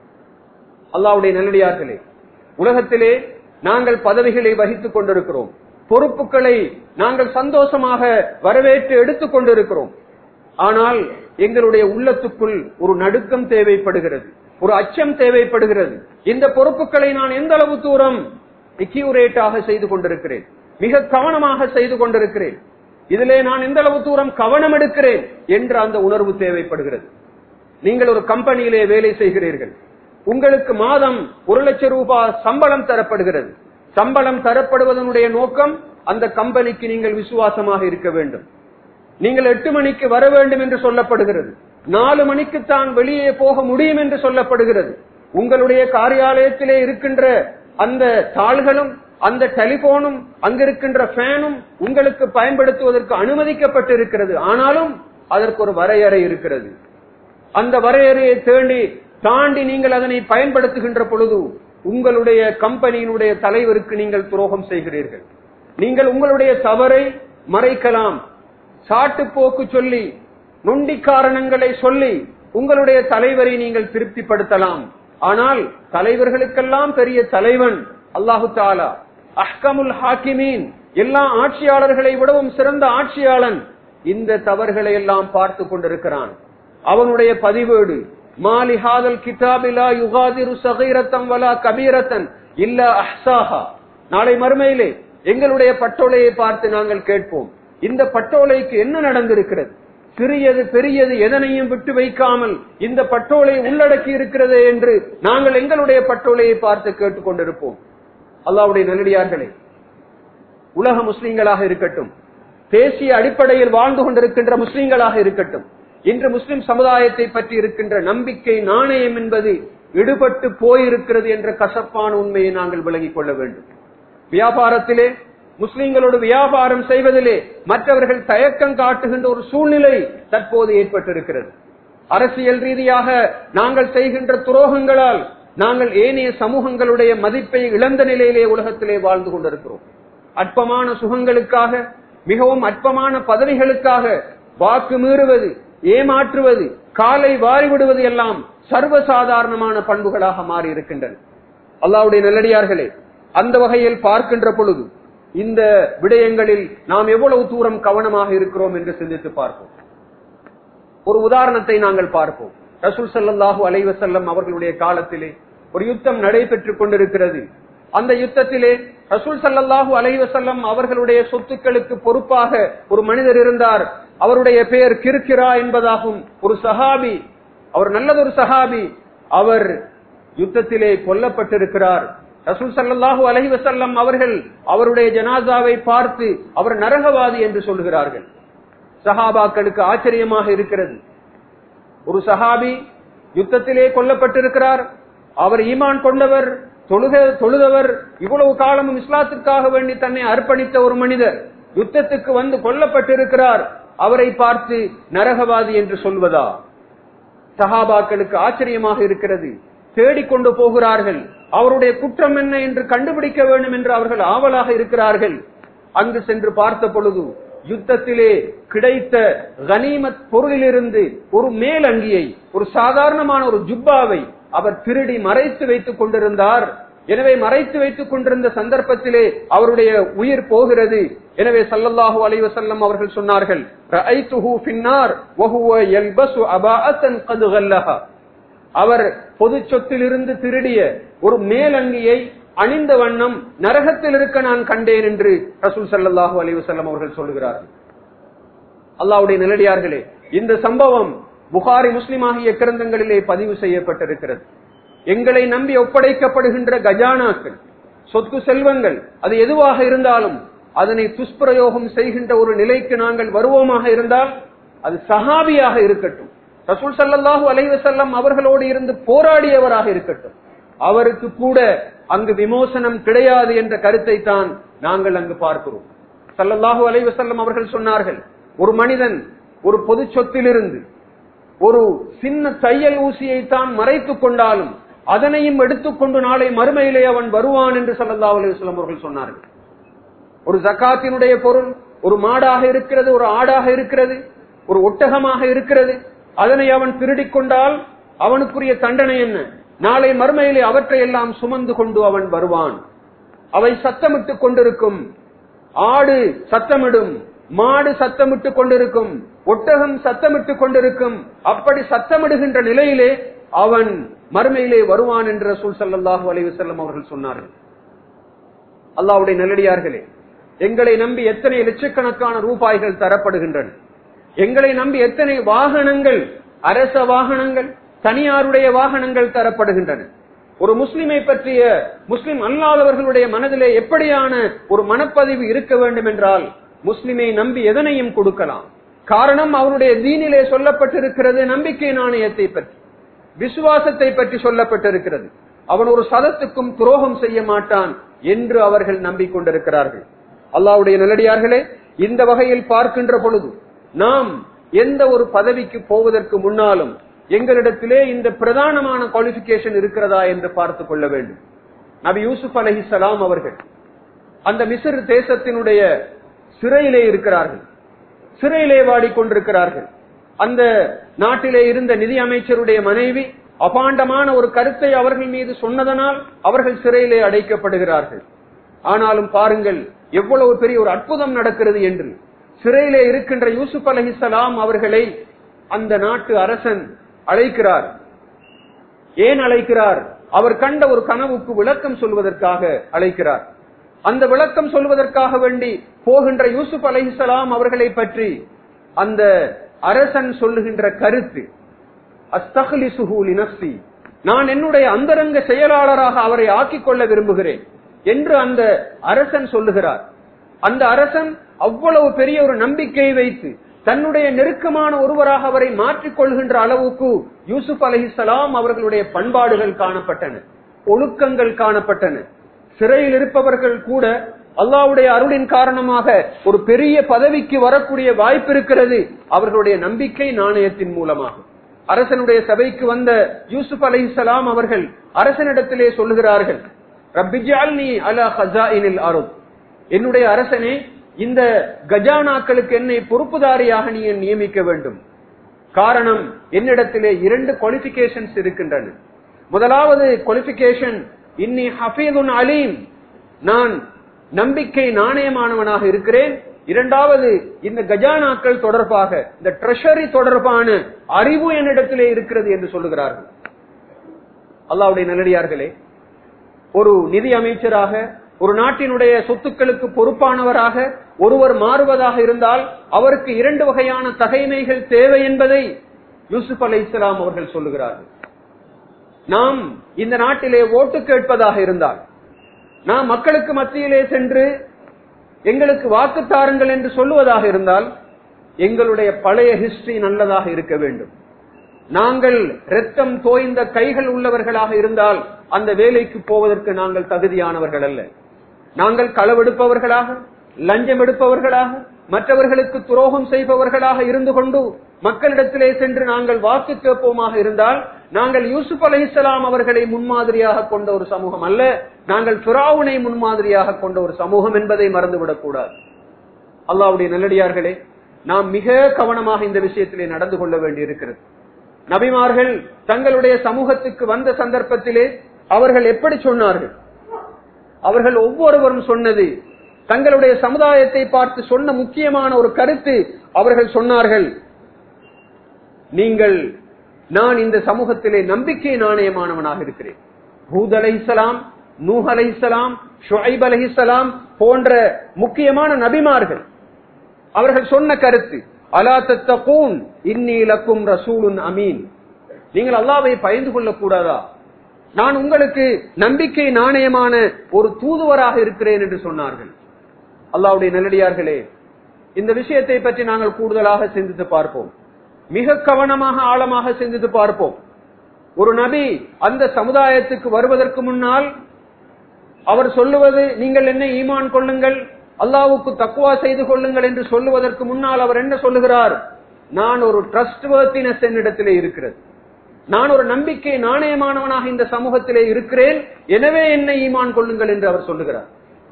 அல்லாவுடைய நல்லடியார்களே உலகத்திலே நாங்கள் பதவிகளை வகித்துக் கொண்டிருக்கிறோம் பொறுப்புகளை நாங்கள் சந்தோஷமாக வரவேற்று எடுத்துக் கொண்டிருக்கிறோம் ஆனால் எங்களுடைய உள்ளத்துக்குள் ஒரு நடுக்கம் தேவைப்படுகிறது ஒரு அச்சம் தேவைப்படுகிறது இந்த பொறுப்புகளை நான் எந்த அளவு தூரம் எக்யூரேட்டாக செய்து கொண்டிருக்கிறேன் மிக கவனமாக செய்து கொண்டிருக்கிறேன் இதிலே நான் எந்த அளவு தூரம் கவனம் எடுக்கிறேன் என்ற அந்த உணர்வு தேவைப்படுகிறது நீங்கள் ஒரு கம்பெனியிலே வேலை செய்கிறீர்கள் உங்களுக்கு மாதம் ஒரு லட்சம் ரூபாய் சம்பளம் தரப்படுகிறது சம்பளம் தரப்படுவதனுடைய நோக்கம் அந்த கம்பெனிக்கு நீங்கள் விசுவாசமாக இருக்க வேண்டும் நீங்கள் எட்டு மணிக்கு வர வேண்டும் என்று சொல்லப்படுகிறது நாலு மணிக்கு தான் வெளியே போக முடியும் என்று சொல்லப்படுகிறது உங்களுடைய காரியாலயத்திலே இருக்கின்ற அந்த தாள்களும் அந்த டெலிபோனும் அங்கிருக்கின்ற ஃபேனும் உங்களுக்கு பயன்படுத்துவதற்கு அனுமதிக்கப்பட்டு இருக்கிறது ஆனாலும் அதற்கு ஒரு வரையறை இருக்கிறது அந்த வரையறையை தேண்டி தாண்டி நீங்கள் அதனை பயன்படுத்துகின்ற பொழுது உங்களுடைய கம்பெனியினுடைய தலைவருக்கு நீங்கள் துரோகம் செய்கிறீர்கள் நீங்கள் உங்களுடைய தவறை மறைக்கலாம் சாட்டு போக்கு சொல்லி நொண்டி காரணங்களை சொல்லி உங்களுடைய தலைவரை நீங்கள் திருப்திப்படுத்தலாம் ஆனால் தலைவர்களுக்கெல்லாம் பெரிய தலைவன் அல்லாஹு தாலா அஹ்கமுல் ஹாக்கிமீன் எல்லா ஆட்சியாளர்களை விடவும் சிறந்த ஆட்சியாளன் இந்த தவறுகளை எல்லாம் பார்த்து கொண்டிருக்கிறான் அவனுடைய பதிவேடு மாலி ஹாதல் கிதாபிலா யுகாதிரு சகைரத்தம் வலா கபீரத்தன் இல்ல அஹ்சாஹா நாளை மறுமையிலே எங்களுடைய பட்டோலையை பார்த்து நாங்கள் கேட்போம் இந்த பட்டோலைக்கு என்ன நடந்திருக்கிறது சிறியது பெரியது எதனையும் விட்டு வைக்காமல் இந்த பட்டோலை உள்ளடக்கி இருக்கிறது என்று நாங்கள் எங்களுடைய பட்டோலையை பார்த்து கேட்டுக் கொண்டிருப்போம் அல்லாவுடைய நல்லடியார்களே உலக முஸ்லிம்களாக இருக்கட்டும் தேசிய அடிப்படையில் வாழ்ந்து கொண்டிருக்கின்ற முஸ்லிம்களாக இருக்கட்டும் இன்று முஸ்லிம் சமுதாயத்தை பற்றி இருக்கின்ற நம்பிக்கை நாணயம் என்பது விடுபட்டு போயிருக்கிறது என்ற கசப்பான உண்மையை நாங்கள் விளங்கிக் கொள்ள வேண்டும் வியாபாரத்திலே முஸ்லிம்களோடு வியாபாரம் செய்வதிலே மற்றவர்கள் தயக்கம் காட்டுகின்ற ஒரு சூழ்நிலை தற்போது ஏற்பட்டிருக்கிறது அரசியல் ரீதியாக நாங்கள் செய்கின்ற துரோகங்களால் நாங்கள் ஏனைய சமூகங்களுடைய மதிப்பை இழந்த நிலையிலே உலகத்திலே வாழ்ந்து கொண்டிருக்கிறோம் அற்பமான சுகங்களுக்காக மிகவும் அற்பமான பதவிகளுக்காக வாக்கு மீறுவது ஏமாற்றுவது காலை வாரிவிடுவது எல்லாம் சர்வசாதாரணமான பண்புகளாக மாறி இருக்கின்றன அல்லாவுடைய நல்லடியார்களே அந்த வகையில் பார்க்கின்ற பொழுது இந்த விடயங்களில் நாம் எவ்வளவு தூரம் கவனமாக இருக்கிறோம் என்று சிந்தித்து பார்ப்போம் ஒரு உதாரணத்தை நாங்கள் பார்ப்போம் ரசூல் சல்லாஹூ அலைவசல்லம் அவர்களுடைய காலத்திலே ஒரு யுத்தம் நடைபெற்றுக் கொண்டிருக்கிறது அந்த யுத்தத்திலே ரசூல் சல்லாஹூ அலைவசல்லம் அவர்களுடைய சொத்துக்களுக்கு பொறுப்பாக ஒரு மனிதர் இருந்தார் அவருடைய பெயர் கிருக்கிரா என்பதாகும் ஒரு சஹாபி அவர் நல்லதொரு சஹாபி அவர் யுத்தத்திலே கொல்லப்பட்டிருக்கிறார் ரசூல் சல்லாஹூ அலஹி வசல்லம் அவர்கள் அவருடைய ஜனாசாவை பார்த்து அவர் நரகவாதி என்று சொல்லுகிறார்கள் சஹாபாக்களுக்கு ஆச்சரியமாக இருக்கிறது ஒரு சஹாபி யுத்தத்திலே கொல்லப்பட்டிருக்கிறார் அவர் ஈமான் கொண்டவர் தொழுக தொழுதவர் இவ்வளவு காலமும் இஸ்லாத்திற்காக வேண்டி தன்னை அர்ப்பணித்த ஒரு மனிதர் யுத்தத்துக்கு வந்து கொல்லப்பட்டிருக்கிறார் அவரை பார்த்து நரகவாதி என்று சொல்வதா சஹாபாக்களுக்கு ஆச்சரியமாக இருக்கிறது தேடிக்கொண்டு போகிறார்கள் அவருடைய குற்றம் என்ன என்று கண்டுபிடிக்க வேண்டும் என்று அவர்கள் ஆவலாக இருக்கிறார்கள் அங்கு சென்று பார்த்த பொழுது யுத்தத்திலே கிடைத்த கனிமத் பொருளிலிருந்து ஒரு மேலங்கியை ஒரு சாதாரணமான ஒரு ஜுப்பாவை அவர் திருடி மறைத்து வைத்துக் கொண்டிருந்தார் எனவே மறைத்து வைத்துக் கொண்டிருந்த சந்தர்ப்பத்திலே அவருடைய உயிர் போகிறது எனவே சல்லல்லாஹு அலைஹி வஸல்லம் அவர்கள் சொன்னார்கள் ரஐத்துஹு ஃபின்னார் வஹுவ யல்பசு அபாஅத்தன் கத் கல்லஹா அவர் பொது சொத்திலிருந்து திருடிய ஒரு மேலங்கியை அணிந்த வண்ணம் நரகத்தில் இருக்க நான் கண்டேன் என்று ரசூல் சல்லாஹூ அலி வசல்லம் அவர்கள் சொல்லுகிறார்கள் அல்லாவுடைய நிலடியார்களே இந்த சம்பவம் புகாரி முஸ்லிம் ஆகிய கிரந்தங்களிலே பதிவு செய்யப்பட்டிருக்கிறது எங்களை நம்பி ஒப்படைக்கப்படுகின்ற கஜானாக்கள் சொத்து செல்வங்கள் அது எதுவாக இருந்தாலும் அதனை துஷ்பிரயோகம் செய்கின்ற ஒரு நிலைக்கு நாங்கள் வருவோமாக இருந்தால் அது சஹாபியாக இருக்கட்டும் ரசூல் சல்லாஹூ அலைவசல்லம் அவர்களோடு இருந்து போராடியவராக இருக்கட்டும் அவருக்கு கூட அங்கு விமோசனம் கிடையாது என்ற கருத்தை தான் நாங்கள் அங்கு பார்க்கிறோம் சல்லல்லாஹூ அலைவசல்லம் அவர்கள் சொன்னார்கள் ஒரு மனிதன் ஒரு பொது சொத்திலிருந்து ஒரு சின்ன தையல் ஊசியை தான் மறைத்துக் கொண்டாலும் அதனையும் எடுத்துக்கொண்டு நாளை மறுமையிலே அவன் வருவான் என்று சல்லல்லா அலுவலம் அவர்கள் சொன்னார்கள் ஒரு ஜக்காத்தினுடைய பொருள் ஒரு மாடாக இருக்கிறது ஒரு ஆடாக இருக்கிறது ஒரு ஒட்டகமாக இருக்கிறது அதனை அவன் திருடிக் கொண்டால் அவனுக்குரிய தண்டனை என்ன நாளை மறுமையிலே அவற்றை எல்லாம் சுமந்து கொண்டு அவன் வருவான் அவை சத்தமிட்டுக் கொண்டிருக்கும் ஆடு சத்தமிடும் மாடு சத்தமிட்டுக் கொண்டிருக்கும் ஒட்டகம் சத்தமிட்டுக் கொண்டிருக்கும் அப்படி சத்தமிடுகின்ற நிலையிலே அவன் மறுமையிலே வருவான் என்று ரசூல் ஸல்லல்லாஹு அலைஹி வஸல்லம் அவர்கள் சொன்னார்கள் அல்லாஹ்வுடைய நல்லடியார்களே எங்களை நம்பி எத்தனை லட்சக்கணக்கான ரூபாய்கள் தரப்படுகின்றன எங்களை நம்பி எத்தனை வாகனங்கள் அரச வாகனங்கள் தனியாருடைய வாகனங்கள் தரப்படுகின்றன ஒரு முஸ்லிமை பற்றிய முஸ்லிம் அல்லாதவர்களுடைய மனதிலே எப்படியான ஒரு மனப்பதிவு இருக்க வேண்டும் என்றால் முஸ்லிமை நம்பி எதனையும் கொடுக்கலாம் காரணம் அவருடைய தீனிலே சொல்லப்பட்டிருக்கிறது நம்பிக்கை நாணயத்தை பற்றி விசுவாசத்தை பற்றி சொல்லப்பட்டிருக்கிறது அவன் ஒரு சதத்துக்கும் துரோகம் செய்ய மாட்டான் என்று அவர்கள் நம்பிக்கொண்டிருக்கிறார்கள் அல்லாவுடைய நல்லடியார்களே இந்த வகையில் பார்க்கின்ற பொழுது நாம் எந்த ஒரு பதவிக்கு போவதற்கு முன்னாலும் எங்களிடத்திலே இந்த பிரதானமான குவாலிபிகேஷன் இருக்கிறதா என்று பார்த்துக் கொள்ள வேண்டும் நபி யூசுப் அலஹிசலாம் அவர்கள் அந்த மிஸ்ர் தேசத்தினுடைய சிறையிலே இருக்கிறார்கள் சிறையிலே வாடிக்கொண்டிருக்கிறார்கள் அந்த நாட்டிலே இருந்த நிதி அமைச்சருடைய மனைவி அபாண்டமான ஒரு கருத்தை அவர்கள் மீது சொன்னதனால் அவர்கள் சிறையிலே அடைக்கப்படுகிறார்கள் ஆனாலும் பாருங்கள் எவ்வளவு பெரிய ஒரு அற்புதம் நடக்கிறது என்று சிறையிலே இருக்கின்ற யூசுப் அலஹிசலாம் அவர்களை அந்த நாட்டு அரசன் அழைக்கிறார் ஏன் அழைக்கிறார் அவர் கண்ட ஒரு கனவுக்கு விளக்கம் சொல்வதற்காக அழைக்கிறார் அந்த விளக்கம் சொல்வதற்காக வேண்டி போகின்ற யூசுப் அலைஹிசலாம் அவர்களை பற்றி அந்த அரசன் சொல்லுகின்ற கருத்து அஸ்தஹ்லிசுஹு நஃப்சி நான் என்னுடைய அந்தரங்க செயலாளராக அவரை ஆக்கிக் கொள்ள விரும்புகிறேன் என்று அந்த அரசன் சொல்லுகிறார் அந்த அரசன் அவ்வளவு பெரிய ஒரு நம்பிக்கையை வைத்து தன்னுடைய நெருக்கமான ஒருவராக அவரை மாற்றிக் கொள்கின்ற அளவுக்கு யூசுப் அலஹிசலாம் அவர்களுடைய பண்பாடுகள் காணப்பட்டன ஒழுக்கங்கள் காணப்பட்டன சிறையில் இருப்பவர்கள் கூட அல்லாவுடைய அருளின் காரணமாக ஒரு பெரிய பதவிக்கு வரக்கூடிய வாய்ப்பு இருக்கிறது அவர்களுடைய நம்பிக்கை நாணயத்தின் மூலமாக அரசனுடைய சபைக்கு வந்த யூசுப் அலைஹிசலாம் அவர்கள் அரசனிடத்திலே சொல்லுகிறார்கள் ரப்பிஜால் நீ அலா ஹசாயினில் அருள் என்னுடைய அரசனே இந்த கஜானாக்களுக்கு என்னை பொறுப்புதாரியாக நீ நியமிக்க வேண்டும் காரணம் என்னிடத்திலே இரண்டு குவாலிபிகேஷன்ஸ் இருக்கின்றன முதலாவது குவாலிபிகேஷன் இன்னி ஹபீதுன் அலீம் நான் நம்பிக்கை நாணயமானவனாக இருக்கிறேன் இரண்டாவது இந்த கஜானாக்கள் தொடர்பாக இந்த ட்ரெஷரி தொடர்பான அறிவு என்னிடத்திலே இருக்கிறது என்று சொல்லுகிறார்கள் அல்லாவுடைய நல்லடியார்களே ஒரு நிதி அமைச்சராக ஒரு நாட்டினுடைய சொத்துக்களுக்கு பொறுப்பானவராக ஒருவர் மாறுவதாக இருந்தால் அவருக்கு இரண்டு வகையான தகைமைகள் தேவை என்பதை யூசுப் அலை இஸ்லாம் அவர்கள் சொல்லுகிறார்கள் நாம் இந்த நாட்டிலே ஓட்டு கேட்பதாக இருந்தால் நாம் மக்களுக்கு மத்தியிலே சென்று எங்களுக்கு வாக்கு தாருங்கள் என்று சொல்லுவதாக இருந்தால் எங்களுடைய பழைய ஹிஸ்டரி நல்லதாக இருக்க வேண்டும் நாங்கள் ரத்தம் தோய்ந்த கைகள் உள்ளவர்களாக இருந்தால் அந்த வேலைக்கு போவதற்கு நாங்கள் தகுதியானவர்கள் அல்ல நாங்கள் களவெடுப்பவர்களாக லஞ்சம் எடுப்பவர்களாக மற்றவர்களுக்கு துரோகம் செய்பவர்களாக இருந்து கொண்டு மக்களிடத்திலே சென்று நாங்கள் வாக்கு கேட்போமாக இருந்தால் நாங்கள் யூசுப் அலி இஸ்லாம் அவர்களை முன்மாதிரியாக கொண்ட ஒரு சமூகம் அல்ல நாங்கள் பிராவுனை முன்மாதிரியாக கொண்ட ஒரு சமூகம் என்பதை மறந்துவிடக் கூடாது அல்லாவுடைய நல்லடியார்களே நாம் மிக கவனமாக இந்த விஷயத்திலே நடந்து கொள்ள வேண்டியிருக்கிறது நபிமார்கள் தங்களுடைய சமூகத்துக்கு வந்த சந்தர்ப்பத்திலே அவர்கள் எப்படி சொன்னார்கள் அவர்கள் ஒவ்வொருவரும் சொன்னது தங்களுடைய சமுதாயத்தை பார்த்து சொன்ன முக்கியமான ஒரு கருத்து அவர்கள் சொன்னார்கள் நீங்கள் நான் இந்த சமூகத்திலே நம்பிக்கை நாணயமானவனாக இருக்கிறேன் ஹூத் அலைஹிஸ்ஸலாம் நூஹ் அலைஹிஸ்ஸலாம் ஷுஐப் அலைஹிஸ்ஸலாம் போன்ற முக்கியமான நபிமார்கள் அவர்கள் சொன்ன கருத்து அலா தத்தகூன் இன்னி லக்கும் ரசூலுன் அமீன் நீங்கள் அல்லாவை பயந்து கொள்ளக் கூடாதா நான் உங்களுக்கு நம்பிக்கை நாணயமான ஒரு தூதுவராக இருக்கிறேன் என்று சொன்னார்கள் அல்லாவுடைய நல்லடியார்களே இந்த விஷயத்தை பற்றி நாங்கள் கூடுதலாக சிந்தித்து பார்ப்போம் மிக கவனமாக ஆழமாக சிந்தித்து பார்ப்போம் ஒரு நபி அந்த சமுதாயத்துக்கு வருவதற்கு முன்னால் அவர் சொல்லுவது நீங்கள் என்ன ஈமான் கொள்ளுங்கள் அல்லாவுக்கு தக்குவா செய்து கொள்ளுங்கள் என்று சொல்லுவதற்கு முன்னால் அவர் என்ன சொல்லுகிறார் நான் ஒரு ட்ரஸ்ட் வர்த்தினஸ் என்னிடத்திலே இருக்கிறது நான் ஒரு நம்பிக்கை நாணயமானவனாக இந்த சமூகத்திலே இருக்கிறேன் எனவே என்னை ஈமான் கொள்ளுங்கள் என்று அவர் சொல்லுகிறார்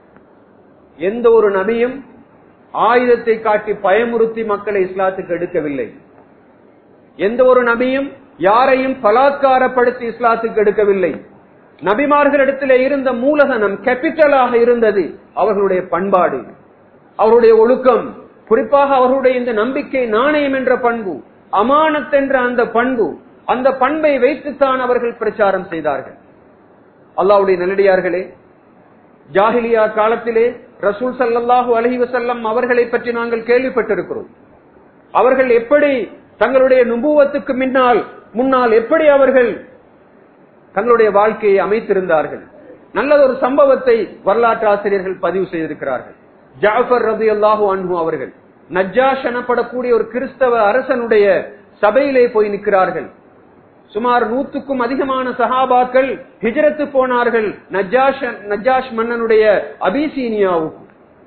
எந்த ஒரு நபியும் ஆயுதத்தை காட்டி பயமுறுத்தி மக்களை இஸ்லாத்துக்கு எடுக்கவில்லை எந்த ஒரு நபியும் யாரையும் பலாத்காரப்படுத்தி இஸ்லாத்துக்கு எடுக்கவில்லை நபிமார்களிடத்திலே இருந்த மூலதனம் கேபிட்டலாக இருந்தது அவர்களுடைய பண்பாடு அவருடைய ஒழுக்கம் குறிப்பாக அவர்களுடைய இந்த நம்பிக்கை நாணயம் என்ற பண்பு அமானத் என்ற அந்த பண்பு அந்த பண்பை வைத்துத்தான் அவர்கள் பிரச்சாரம் செய்தார்கள் அல்லாவுடைய நல்லடியார்களே ஜாஹிலியா காலத்திலே ரசூல் சல்லல்லாஹு அலஹி வசல்லம் அவர்களை பற்றி நாங்கள் கேள்விப்பட்டிருக்கிறோம் அவர்கள் எப்படி தங்களுடைய நுபுவத்துக்கு முன்னால் முன்னால் எப்படி அவர்கள் தங்களுடைய வாழ்க்கையை அமைத்திருந்தார்கள் நல்லதொரு சம்பவத்தை வரலாற்று ஆசிரியர்கள் பதிவு செய்திருக்கிறார்கள் ஜாஃபர் ரபி அல்லாஹு அன்பு அவர்கள் நஜாஷ் எனப்படக்கூடிய ஒரு கிறிஸ்தவ அரசனுடைய சபையிலே போய் நிற்கிறார்கள் சுமார் நூத்துக்கும் அதிகமான சஹாபாக்கள் ஹிஜரத்து போனார்கள் நஜாஷ் நஜாஷ் மன்னனுடைய அபிசீனியாவுக்கு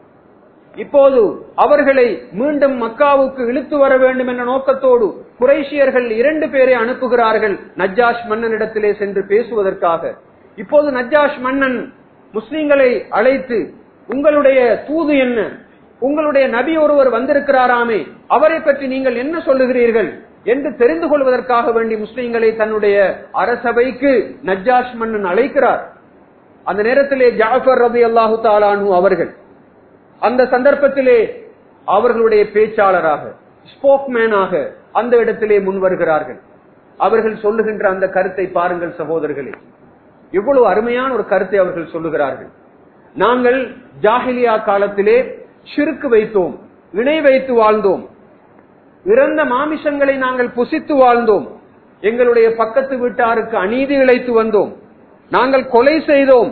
இப்போது அவர்களை மீண்டும் மக்காவுக்கு இழுத்து வர வேண்டும் என்ற நோக்கத்தோடு குறைஷியர்கள் இரண்டு பேரை அனுப்புகிறார்கள் நஜாஷ் மன்னனிடத்திலே சென்று பேசுவதற்காக இப்போது நஜாஷ் மன்னன் முஸ்லிம்களை அழைத்து உங்களுடைய தூது என்ன உங்களுடைய நபி ஒருவர் வந்திருக்கிறாராமே அவரை பற்றி நீங்கள் என்ன சொல்லுகிறீர்கள் என்று தெரிந்து கொள்வதற்காக வேண்டி முஸ்லிம்களை தன்னுடைய அரசபைக்கு நஜாஷ் மன்னன் அழைக்கிறார் அந்த நேரத்திலே ஜாஃபர் ரபி அல்லாஹு தாலானு அவர்கள் அந்த சந்தர்ப்பத்திலே அவர்களுடைய பேச்சாளராக ஸ்போக்மேனாக அந்த இடத்திலே முன் வருகிறார்கள் அவர்கள் சொல்லுகின்ற அந்த கருத்தை பாருங்கள் சகோதரர்களே இவ்வளவு அருமையான ஒரு கருத்தை அவர்கள் சொல்லுகிறார்கள் நாங்கள் ஜாஹிலியா காலத்திலே சிறுக்கு வைத்தோம் இணை வைத்து வாழ்ந்தோம் இறந்த மாமிசங்களை நாங்கள் புசித்து வாழ்ந்தோம் எங்களுடைய பக்கத்து வீட்டாருக்கு அநீதி இழைத்து வந்தோம் நாங்கள் கொலை செய்தோம்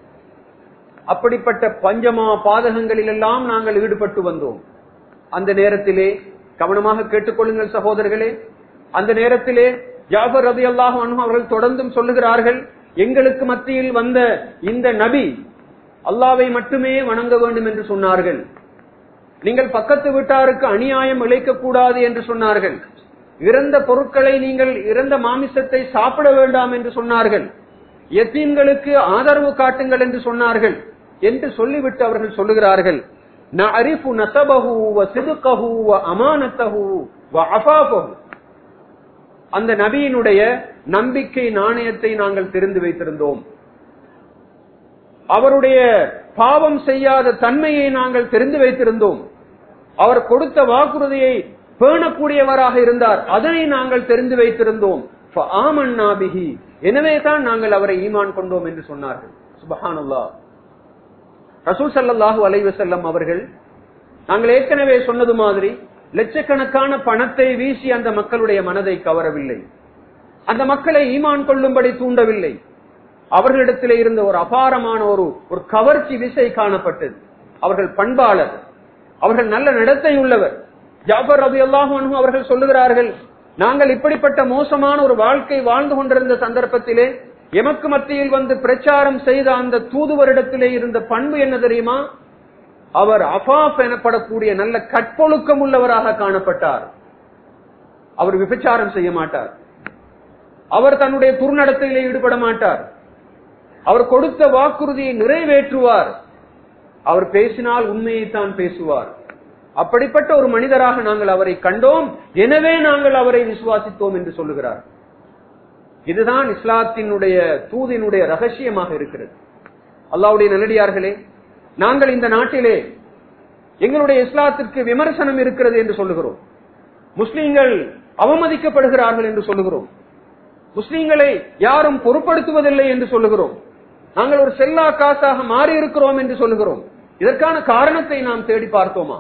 அப்படிப்பட்ட பஞ்சமா பாதகங்களில் எல்லாம் நாங்கள் ஈடுபட்டு வந்தோம் அந்த நேரத்திலே கவனமாக கேட்டுக்கொள்ளுங்கள் சகோதரர்களே அந்த நேரத்திலே ஜாபர் ரதி அல்லாஹ் அவர்கள் தொடர்ந்தும் சொல்லுகிறார்கள் எங்களுக்கு மத்தியில் வந்த இந்த நபி அல்லாவை மட்டுமே வணங்க வேண்டும் என்று சொன்னார்கள் நீங்கள் பக்கத்து வீட்டாருக்கு அநியாயம் இழைக்க கூடாது என்று சொன்னார்கள் இறந்த பொருட்களை நீங்கள் இறந்த மாமிசத்தை சாப்பிட வேண்டாம் என்று சொன்னார்கள் எத்தீன்களுக்கு ஆதரவு காட்டுங்கள் என்று சொன்னார்கள் என்று சொல்லிவிட்டு அவர்கள் சொல்லுகிறார்கள் நஅரிஃபு நஸபஹு வ சிதுகஹு வ அமானத்தஹு வ அஃபாஃபஹு அந்த நபியினுடைய நம்பிக்கை நாணயத்தை நாங்கள் தெரிந்து வைத்திருந்தோம் அவருடைய பாவம் செய்யாத தன்மையை நாங்கள் தெரிந்து வைத்திருந்தோம் அவர் கொடுத்த வாக்குறுதியை பேணக்கூடியவராக இருந்தார் அதனை நாங்கள் தெரிந்து வைத்திருந்தோம் ஆமன்னாபிகி எனவே தான் நாங்கள் அவரை ஈமான் கொண்டோம் என்று சொன்னார்கள் சுபஹானுல்லா ரசூல் சல்லாஹூ அலைவசல்லம் அவர்கள் நாங்கள் ஏற்கனவே சொன்னது மாதிரி லட்சக்கணக்கான பணத்தை வீசி அந்த மக்களுடைய மனதை கவரவில்லை அந்த மக்களை ஈமான் கொள்ளும்படி தூண்டவில்லை அவர்களிடத்திலே இருந்த ஒரு அபாரமான ஒரு ஒரு கவர்ச்சி விசை காணப்பட்டது அவர்கள் பண்பாளர் அவர்கள் நல்ல நடத்தை உள்ளவர் ஜாபர் ரபி அல்லாஹும் அவர்கள் சொல்லுகிறார்கள் நாங்கள் இப்படிப்பட்ட மோசமான ஒரு வாழ்க்கை வாழ்ந்து கொண்டிருந்த சந்தர்ப்பத்திலே எமக்கு மத்தியில் வந்து பிரச்சாரம் செய்த அந்த தூதுவரிடத்திலே இருந்த பண்பு என்ன தெரியுமா அவர் அஃபாப் எனப்படக்கூடிய நல்ல கற்பொழுக்கம் உள்ளவராக காணப்பட்டார் அவர் விபச்சாரம் செய்ய மாட்டார் அவர் தன்னுடைய துர்நடத்தையிலே ஈடுபட மாட்டார் அவர் கொடுத்த வாக்குறுதியை நிறைவேற்றுவார் அவர் பேசினால் உண்மையைத்தான் பேசுவார் அப்படிப்பட்ட ஒரு மனிதராக நாங்கள் அவரை கண்டோம் எனவே நாங்கள் அவரை விசுவாசித்தோம் என்று சொல்லுகிறார் இதுதான் இஸ்லாத்தினுடைய தூதினுடைய ரகசியமாக இருக்கிறது அல்லாவுடைய நல்லடியார்களே நாங்கள் இந்த நாட்டிலே எங்களுடைய இஸ்லாத்திற்கு விமர்சனம் இருக்கிறது என்று சொல்லுகிறோம் முஸ்லீம்கள் அவமதிக்கப்படுகிறார்கள் என்று சொல்லுகிறோம் முஸ்லீம்களை யாரும் பொருட்படுத்துவதில்லை என்று சொல்லுகிறோம் நாங்கள் ஒரு செல்லா காசாக மாறி இருக்கிறோம் என்று சொல்லுகிறோம் இதற்கான காரணத்தை நாம் தேடி பார்த்தோமா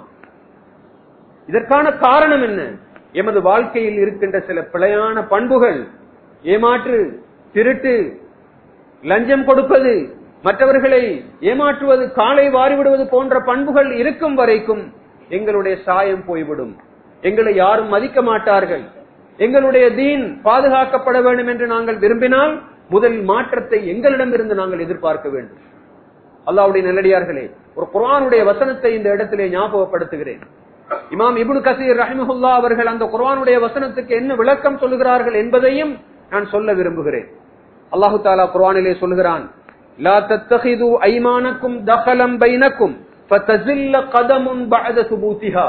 இதற்கான காரணம் என்ன எமது வாழ்க்கையில் இருக்கின்ற சில பிழையான பண்புகள் ஏமாற்று திருட்டு லஞ்சம் கொடுப்பது மற்றவர்களை ஏமாற்றுவது காலை வாரிவிடுவது போன்ற பண்புகள் இருக்கும் வரைக்கும் எங்களுடைய சாயம் போய்விடும் எங்களை யாரும் மதிக்க மாட்டார்கள் எங்களுடைய தீன் பாதுகாக்கப்பட வேண்டும் என்று நாங்கள் விரும்பினால் முதல் மாற்றத்தை எங்களிடமிருந்து நாங்கள் எதிர்பார்க்க வேண்டும் அல்லாவுடைய நல்லடியார்களே ஒரு குரானுடைய வசனத்தை இந்த இடத்திலே ஞாபகப்படுத்துகிறேன் இமாம் இபுன் கசீர் ரஹிமஹுல்லா அவர்கள் அந்த குரானுடைய வசனத்துக்கு என்ன விளக்கம் சொல்லுகிறார்கள் என்பதையும் நான் சொல்ல விரும்புகிறேன் அல்லாஹு தாலா குரானிலே சொல்லுகிறான் லா தத்தஹிது ஐமானக்கும் தஹலம் பைனக்கும் ஃபதஸில்ல கதமுன் பஅத சுபூத்திஹா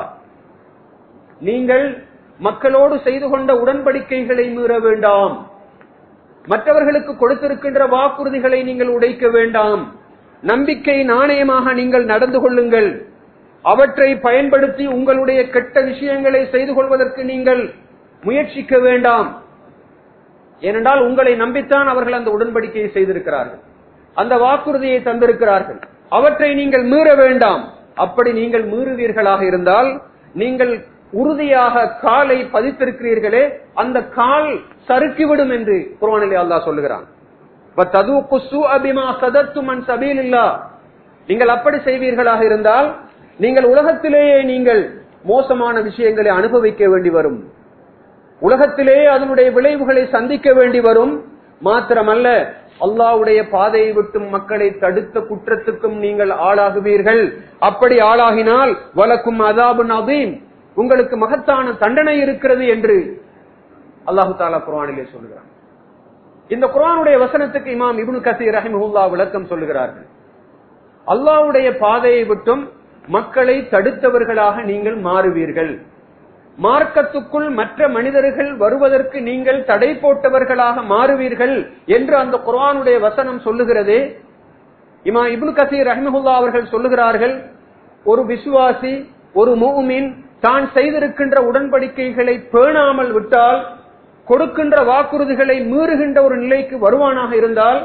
நீங்கள் மக்களோடு செய்து கொண்ட உடன்படிக்கைகளை மீற வேண்டாம் மற்றவர்களுக்கு கொடுத்திருக்கின்ற வாக்குறுதிகளை நீங்கள் உடைக்க வேண்டாம் நம்பிக்கை நாணயமாக நீங்கள் நடந்து கொள்ளுங்கள் அவற்றை பயன்படுத்தி உங்களுடைய கெட்ட விஷயங்களை செய்து கொள்வதற்கு நீங்கள் முயற்சிக்க வேண்டாம் ஏனென்றால் உங்களை நம்பித்தான் அவர்கள் அந்த உடன்படிக்கையை செய்திருக்கிறார்கள் அந்த வாக்குறுதியை தந்திருக்கிறார்கள் அவற்றை நீங்கள் மீற வேண்டாம் அப்படி நீங்கள் மீறுவீர்களாக இருந்தால் நீங்கள் உறுதியாக காலை பதித்திருக்கிறீர்களே அந்த கால் சறுக்கிவிடும் என்று குர்ஆனிலே அல்லாஹ் சொல்லுகிறான் وَتَذُوقُوا السُّوءَ بِمَا صَدَدتُّمْ عَنْ سَبِيلِ اللَّهِ. நீங்கள் அப்படி செய்வீர்களாக இருந்தால் நீங்கள் உலகத்திலேயே நீங்கள் மோசமான விஷயங்களை அனுபவிக்க வேண்டி வரும் உலகத்திலேயே அதனுடைய விளைவுகளை சந்திக்க வேண்டி வரும் மாத்திரமல்ல அல்லாஹ்வுடைய பாதையை விட்டும் மக்களை தடுத்த குற்றத்துக்கும் நீங்கள் ஆளாகுவீர்கள் அப்படி ஆளாகினால் வலக்கும் அதாபுன் அதீம் உங்களுக்கு மகத்தான தண்டனை இருக்கிறது என்று அல்லாஹு தாலா குர்ஆனிலே சொல்லுகிறான் இந்த குர்ஆனுடைய வசனத்துக்கு இமாம் இப்னு கசீர் ரஹிமஹுல்லா விளக்கம் சொல்லுகிறார்கள் அல்லாஹ்வுடைய பாதையை விட்டும் மக்களை தடுத்தவர்களாக நீங்கள் மாறுவீர்கள் மார்க்கத்துக்குள் மற்ற மனிதர்கள் வருவதற்கு நீங்கள் தடை போட்டவர்களாக மாறுவீர்கள் என்று அந்த குர்ஆனுடைய வசனம் சொல்லுகிறதே இமா இப்னு கசீர் ரஹ்மஹுல்லா அவர்கள் சொல்லுகிறார்கள் ஒரு விசுவாசி ஒரு மூமின் தான் செய்திருக்கின்ற உடன்படிக்கைகளை பேணாமல் விட்டால் கொடுக்கின்ற வாக்குறுதிகளை மீறுகின்ற ஒரு நிலைக்கு வருவானாக இருந்தால்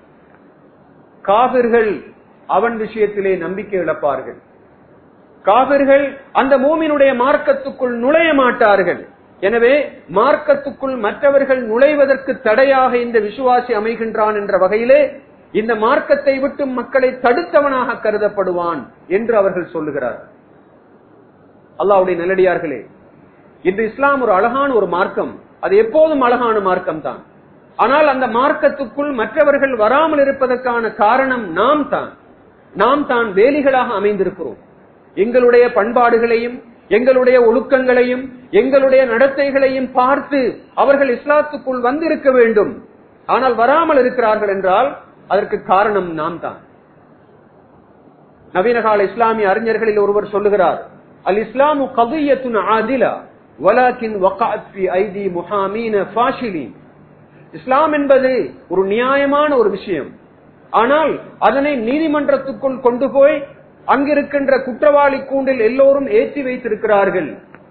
காவிர்கள் அவன் விஷயத்திலே நம்பிக்கை இழப்பார்கள் காவிர்கள் அந்த மூமினுடைய மார்க்கத்துக்குள் நுழைய மாட்டார்கள் எனவே மார்க்கத்துக்குள் மற்றவர்கள் நுழைவதற்கு தடையாக இந்த விசுவாசி அமைகின்றான் என்ற வகையிலே இந்த மார்க்கத்தை விட்டு மக்களை தடுத்தவனாக கருதப்படுவான் என்று அவர்கள் சொல்லுகிறார் அல்லாவுடைய நல்லடியார்களே இன்று இஸ்லாம் ஒரு அழகான ஒரு மார்க்கம் அது எப்போதும் அழகான மார்க்கம் தான் ஆனால் அந்த மார்க்கத்துக்குள் மற்றவர்கள் வராமல் இருப்பதற்கான காரணம் நாம் தான் நாம் தான் வேலிகளாக அமைந்திருக்கிறோம் எங்களுடைய பண்பாடுகளையும் எங்களுடைய ஒழுக்கங்களையும் எங்களுடைய நடத்தைகளையும் பார்த்து அவர்கள் இஸ்லாத்துக்குள் வந்திருக்க வேண்டும் ஆனால் வராமல் இருக்கிறார்கள் என்றால் அதற்கு காரணம் நாம் தான் நவீன கால இஸ்லாமிய அறிஞர்களில் ஒருவர் சொல்லுகிறார் அல் இஸ்லாமு கவியத்துன் ஆதிலா வலாக்கின் வகாத் ஃபி ஐதி முஹாமீன ஃபாஷிலின் இஸ்லாம் என்பது ஒரு நியாயமான ஒரு விஷயம் ஆனால் அதனை நீதிமன்றத்துக்குள் கொண்டு போய் அங்கிருக்கின்ற குற்றவாளி கூண்டில் எல்லோரும் ஏற்றி வைத்திருக்கிறார்கள்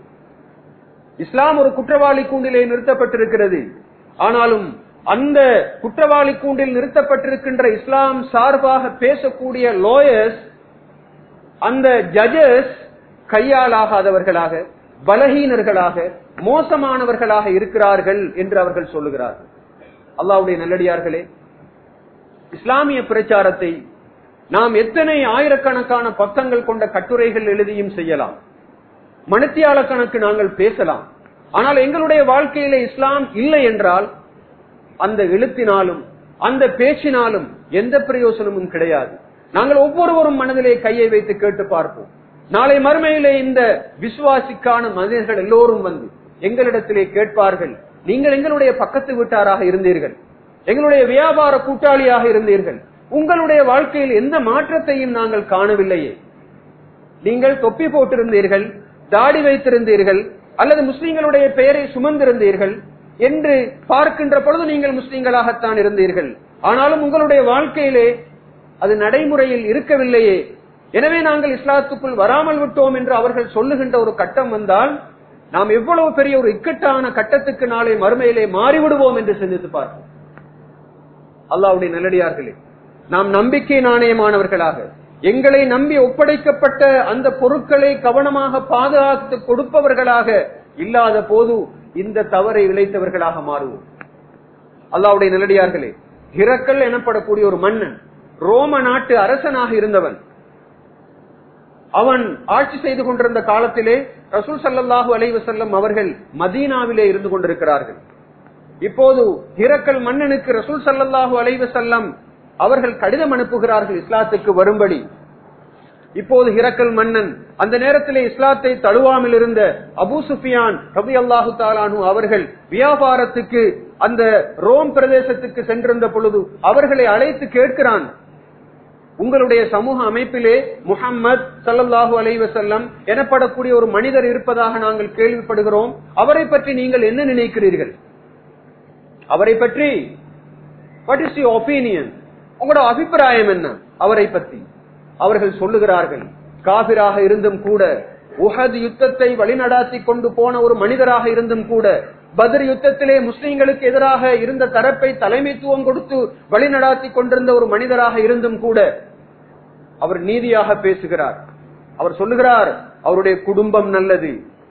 இஸ்லாம் ஒரு குற்றவாளி கூண்டிலே நிறுத்தப்பட்டிருக்கிறது ஆனாலும் அந்த குற்றவாளி கூண்டில் நிறுத்தப்பட்டிருக்கின்ற இஸ்லாம் சார்பாக பேசக்கூடிய லோயர்ஸ் அந்த ஜட்ஜஸ் கையாலாகாதவர்களாக பலகீனர்களாக மோசமானவர்களாக இருக்கிறார்கள் என்று அவர்கள் சொல்லுகிறார்கள் அல்லாவுடைய நல்லடியார்களே இஸ்லாமிய பிரச்சாரத்தை நாம் எத்தனை ஆயிரக்கணக்கான பக்கங்கள் கொண்ட கட்டுரைகள் எழுதியும் செய்யலாம் மணித்தியால கணக்கு நாங்கள் பேசலாம் ஆனால் எங்களுடைய வாழ்க்கையில இஸ்லாம் இல்லை என்றால் அந்த எழுத்தினாலும் அந்த பேச்சினாலும் எந்த பிரயோசனமும் கிடையாது நாங்கள் ஒவ்வொருவரும் மனதிலே கையை வைத்து கேட்டு பார்ப்போம் நாளை மறுமையிலே இந்த விசுவாசிக்கான மனிதர்கள் எல்லோரும் வந்து எங்களிடத்திலே கேட்பார்கள் நீங்கள் எங்களுடைய பக்கத்து வீட்டாராக இருந்தீர்கள் எங்களுடைய வியாபார கூட்டாளியாக இருந்தீர்கள் உங்களுடைய வாழ்க்கையில் எந்த மாற்றத்தையும் நாங்கள் காணவில்லையே நீங்கள் தொப்பி போட்டிருந்தீர்கள் தாடி வைத்திருந்தீர்கள் அல்லது முஸ்லிம்களுடைய பெயரை சுமந்திருந்தீர்கள் என்று பார்க்கின்ற பொழுது நீங்கள் முஸ்லிம்களாகத்தான் இருந்தீர்கள் ஆனாலும் உங்களுடைய வாழ்க்கையிலே அது நடைமுறையில் இருக்கவில்லையே எனவே நாங்கள் இஸ்லாத்துக்குள் வராமல் விட்டோம் என்று அவர்கள் சொல்லுகின்ற ஒரு கட்டம் வந்தால் நாம் எவ்வளவு பெரிய ஒரு இக்கட்டான கட்டத்துக்கு நாளை மறுமையிலே மாறிவிடுவோம் என்று சிந்தித்து பார்ப்போம் அல்லாவுடைய நல்லடியார்களே நாம் நம்பிக்கை நாணயமானவர்களாக எங்களை நம்பி ஒப்படைக்கப்பட்ட அந்த பொருட்களை கவனமாக பாதுகாத்து கொடுப்பவர்களாக இல்லாத போது இந்த தவறை இழைத்தவர்களாக மாறுவோம் அல்லாவுடைய நல்லடியார்களே ஹிரக்கல் எனப்படக்கூடிய ஒரு மன்னன் ரோம நாட்டு அரசனாக இருந்தவன் அவன் ஆட்சி செய்து கொண்டிருந்த காலத்திலே ரசூல் சல்லாஹூ அலைவசல்லம் அவர்கள் மதீனாவிலே இருந்து கொண்டிருக்கிறார்கள் இப்போது ஹிரக்கல் மன்னனுக்கு ரசூல் சல்லாஹூ அலைவசல்லம் அவர்கள் கடிதம் அனுப்புகிறார்கள் இஸ்லாத்துக்கு வரும்படி இப்போது ஹிரக்கல் மன்னன் அந்த நேரத்திலே இஸ்லாத்தை தழுவாமல் இருந்த அபு சுஃபியான் ரபி அல்லாஹு தாலானு அவர்கள் வியாபாரத்துக்கு அந்த ரோம் பிரதேசத்துக்கு சென்றிருந்த பொழுது அவர்களை அழைத்து கேட்கிறான் உங்களுடைய சமூக அமைப்பிலே முகம்மது சல்லல்லாஹு அலைவசல்லம் எனப்படக்கூடிய ஒரு மனிதர் இருப்பதாக நாங்கள் கேள்விப்படுகிறோம் அவரை பற்றி நீங்கள் என்ன நினைக்கிறீர்கள் அவரை பற்றி வாட் இஸ் யூ ஒப்பீனியன் உங்களோட அபிப்பிராயம் என்ன அவரை பற்றி அவர்கள் சொல்லுகிறார்கள் காபிராக இருந்தும் கூட உஹது யுத்தத்தை வழிநடாத்தி கொண்டு போன ஒரு மனிதராக இருந்தும் கூட பத்ர் யுத்தத்திலே முஸ்லிம்களுக்கு எதிராக இருந்த தரப்பை தலைமைத்துவம் கொடுத்து வழிநடாத்தி கொண்டிருந்த ஒரு மனிதராக இருந்தும் கூட அவர் நீதியாக பேசுகிறார் அவர் சொல்லுகிறார் அவருடைய குடும்பம் நல்லது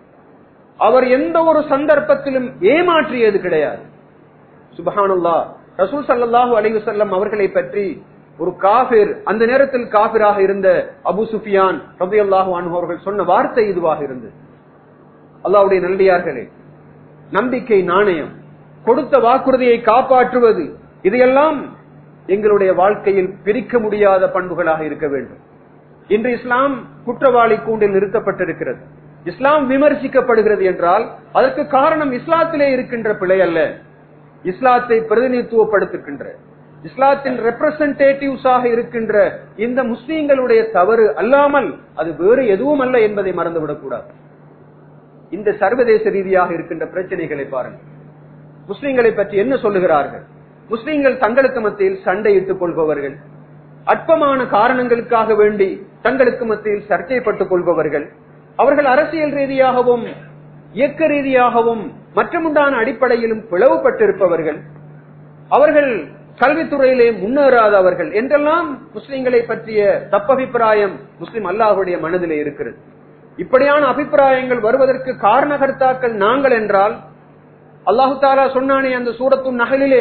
அவர் எந்த ஒரு சந்தர்ப்பத்திலும் ஏமாற்றியது கிடையாது சுபஹானுல்லா ரசூல் சல்லாஹூ அலைஹி வஸல்லம் அவர்களை பற்றி ஒரு காபிர் அந்த நேரத்தில் காபிராக இருந்த அபு சுஃபியான் ரபியல்லாஹு அன்ஹு அவர்கள் சொன்ன வார்த்தை இதுவாக இருந்தது அல்லாஹ்வுடைய நல்லடியார்களே நம்பிக்கை நாணயம் கொடுத்த வாக்குறுதியை காப்பாற்றுவது இதையெல்லாம் எங்களுடைய வாழ்க்கையில் பிரிக்க முடியாத பண்புகளாக இருக்க வேண்டும் இன்று இஸ்லாம் குற்றவாளி கூண்டில் நிறுத்தப்பட்டிருக்கிறது இஸ்லாம் விமர்சிக்கப்படுகிறது என்றால் அதற்கு காரணம் இஸ்லாத்திலே இருக்கின்ற பிழை அல்ல இஸ்லாத்தை பிரதிநிதித்துவப்படுத்துகின்ற இஸ்லாத்தின் ரெப்ரசன்டேட்டிவ்ஸாக இருக்கின்ற இந்த முஸ்லீம்களுடைய தவறு அல்லாமல் அது வேறு எதுவும் அல்ல என்பதை மறந்துவிடக் கூடாது இந்த சர்வதேச ரீதியாக இருக்கின்ற பிரச்சனைகளை பாருங்கள் முஸ்லிம்களை பற்றி என்ன சொல்லுகிறார்கள் முஸ்லிம்கள் தங்களுக்கு மத்தியில் சண்டையிட்டுக் கொள்பவர்கள் அற்பமான காரணங்களுக்காக வேண்டி தங்களுக்கு மத்தியில் சர்ச்சைப்பட்டுக் கொள்பவர்கள் அவர்கள் அரசியல் ரீதியாகவும் இயக்க ரீதியாகவும் மற்றமுண்டான அடிப்படையிலும் பிளவுபட்டிருப்பவர்கள் அவர்கள் கல்வித்துறையிலே முன்னேறாதவர்கள் என்றெல்லாம் முஸ்லிம்களை பற்றிய தப்பபிப்பிராயம் முஸ்லிம் அல்லாஹுடைய மனதிலே இருக்கிறது இப்படியான அபிப்பிராயங்கள் வருவதற்கு காரணகர்த்தாக்கள் நாங்கள் என்றால் அல்லாஹு தாலா சொன்னானே அந்த சூரத்தும் நகலிலே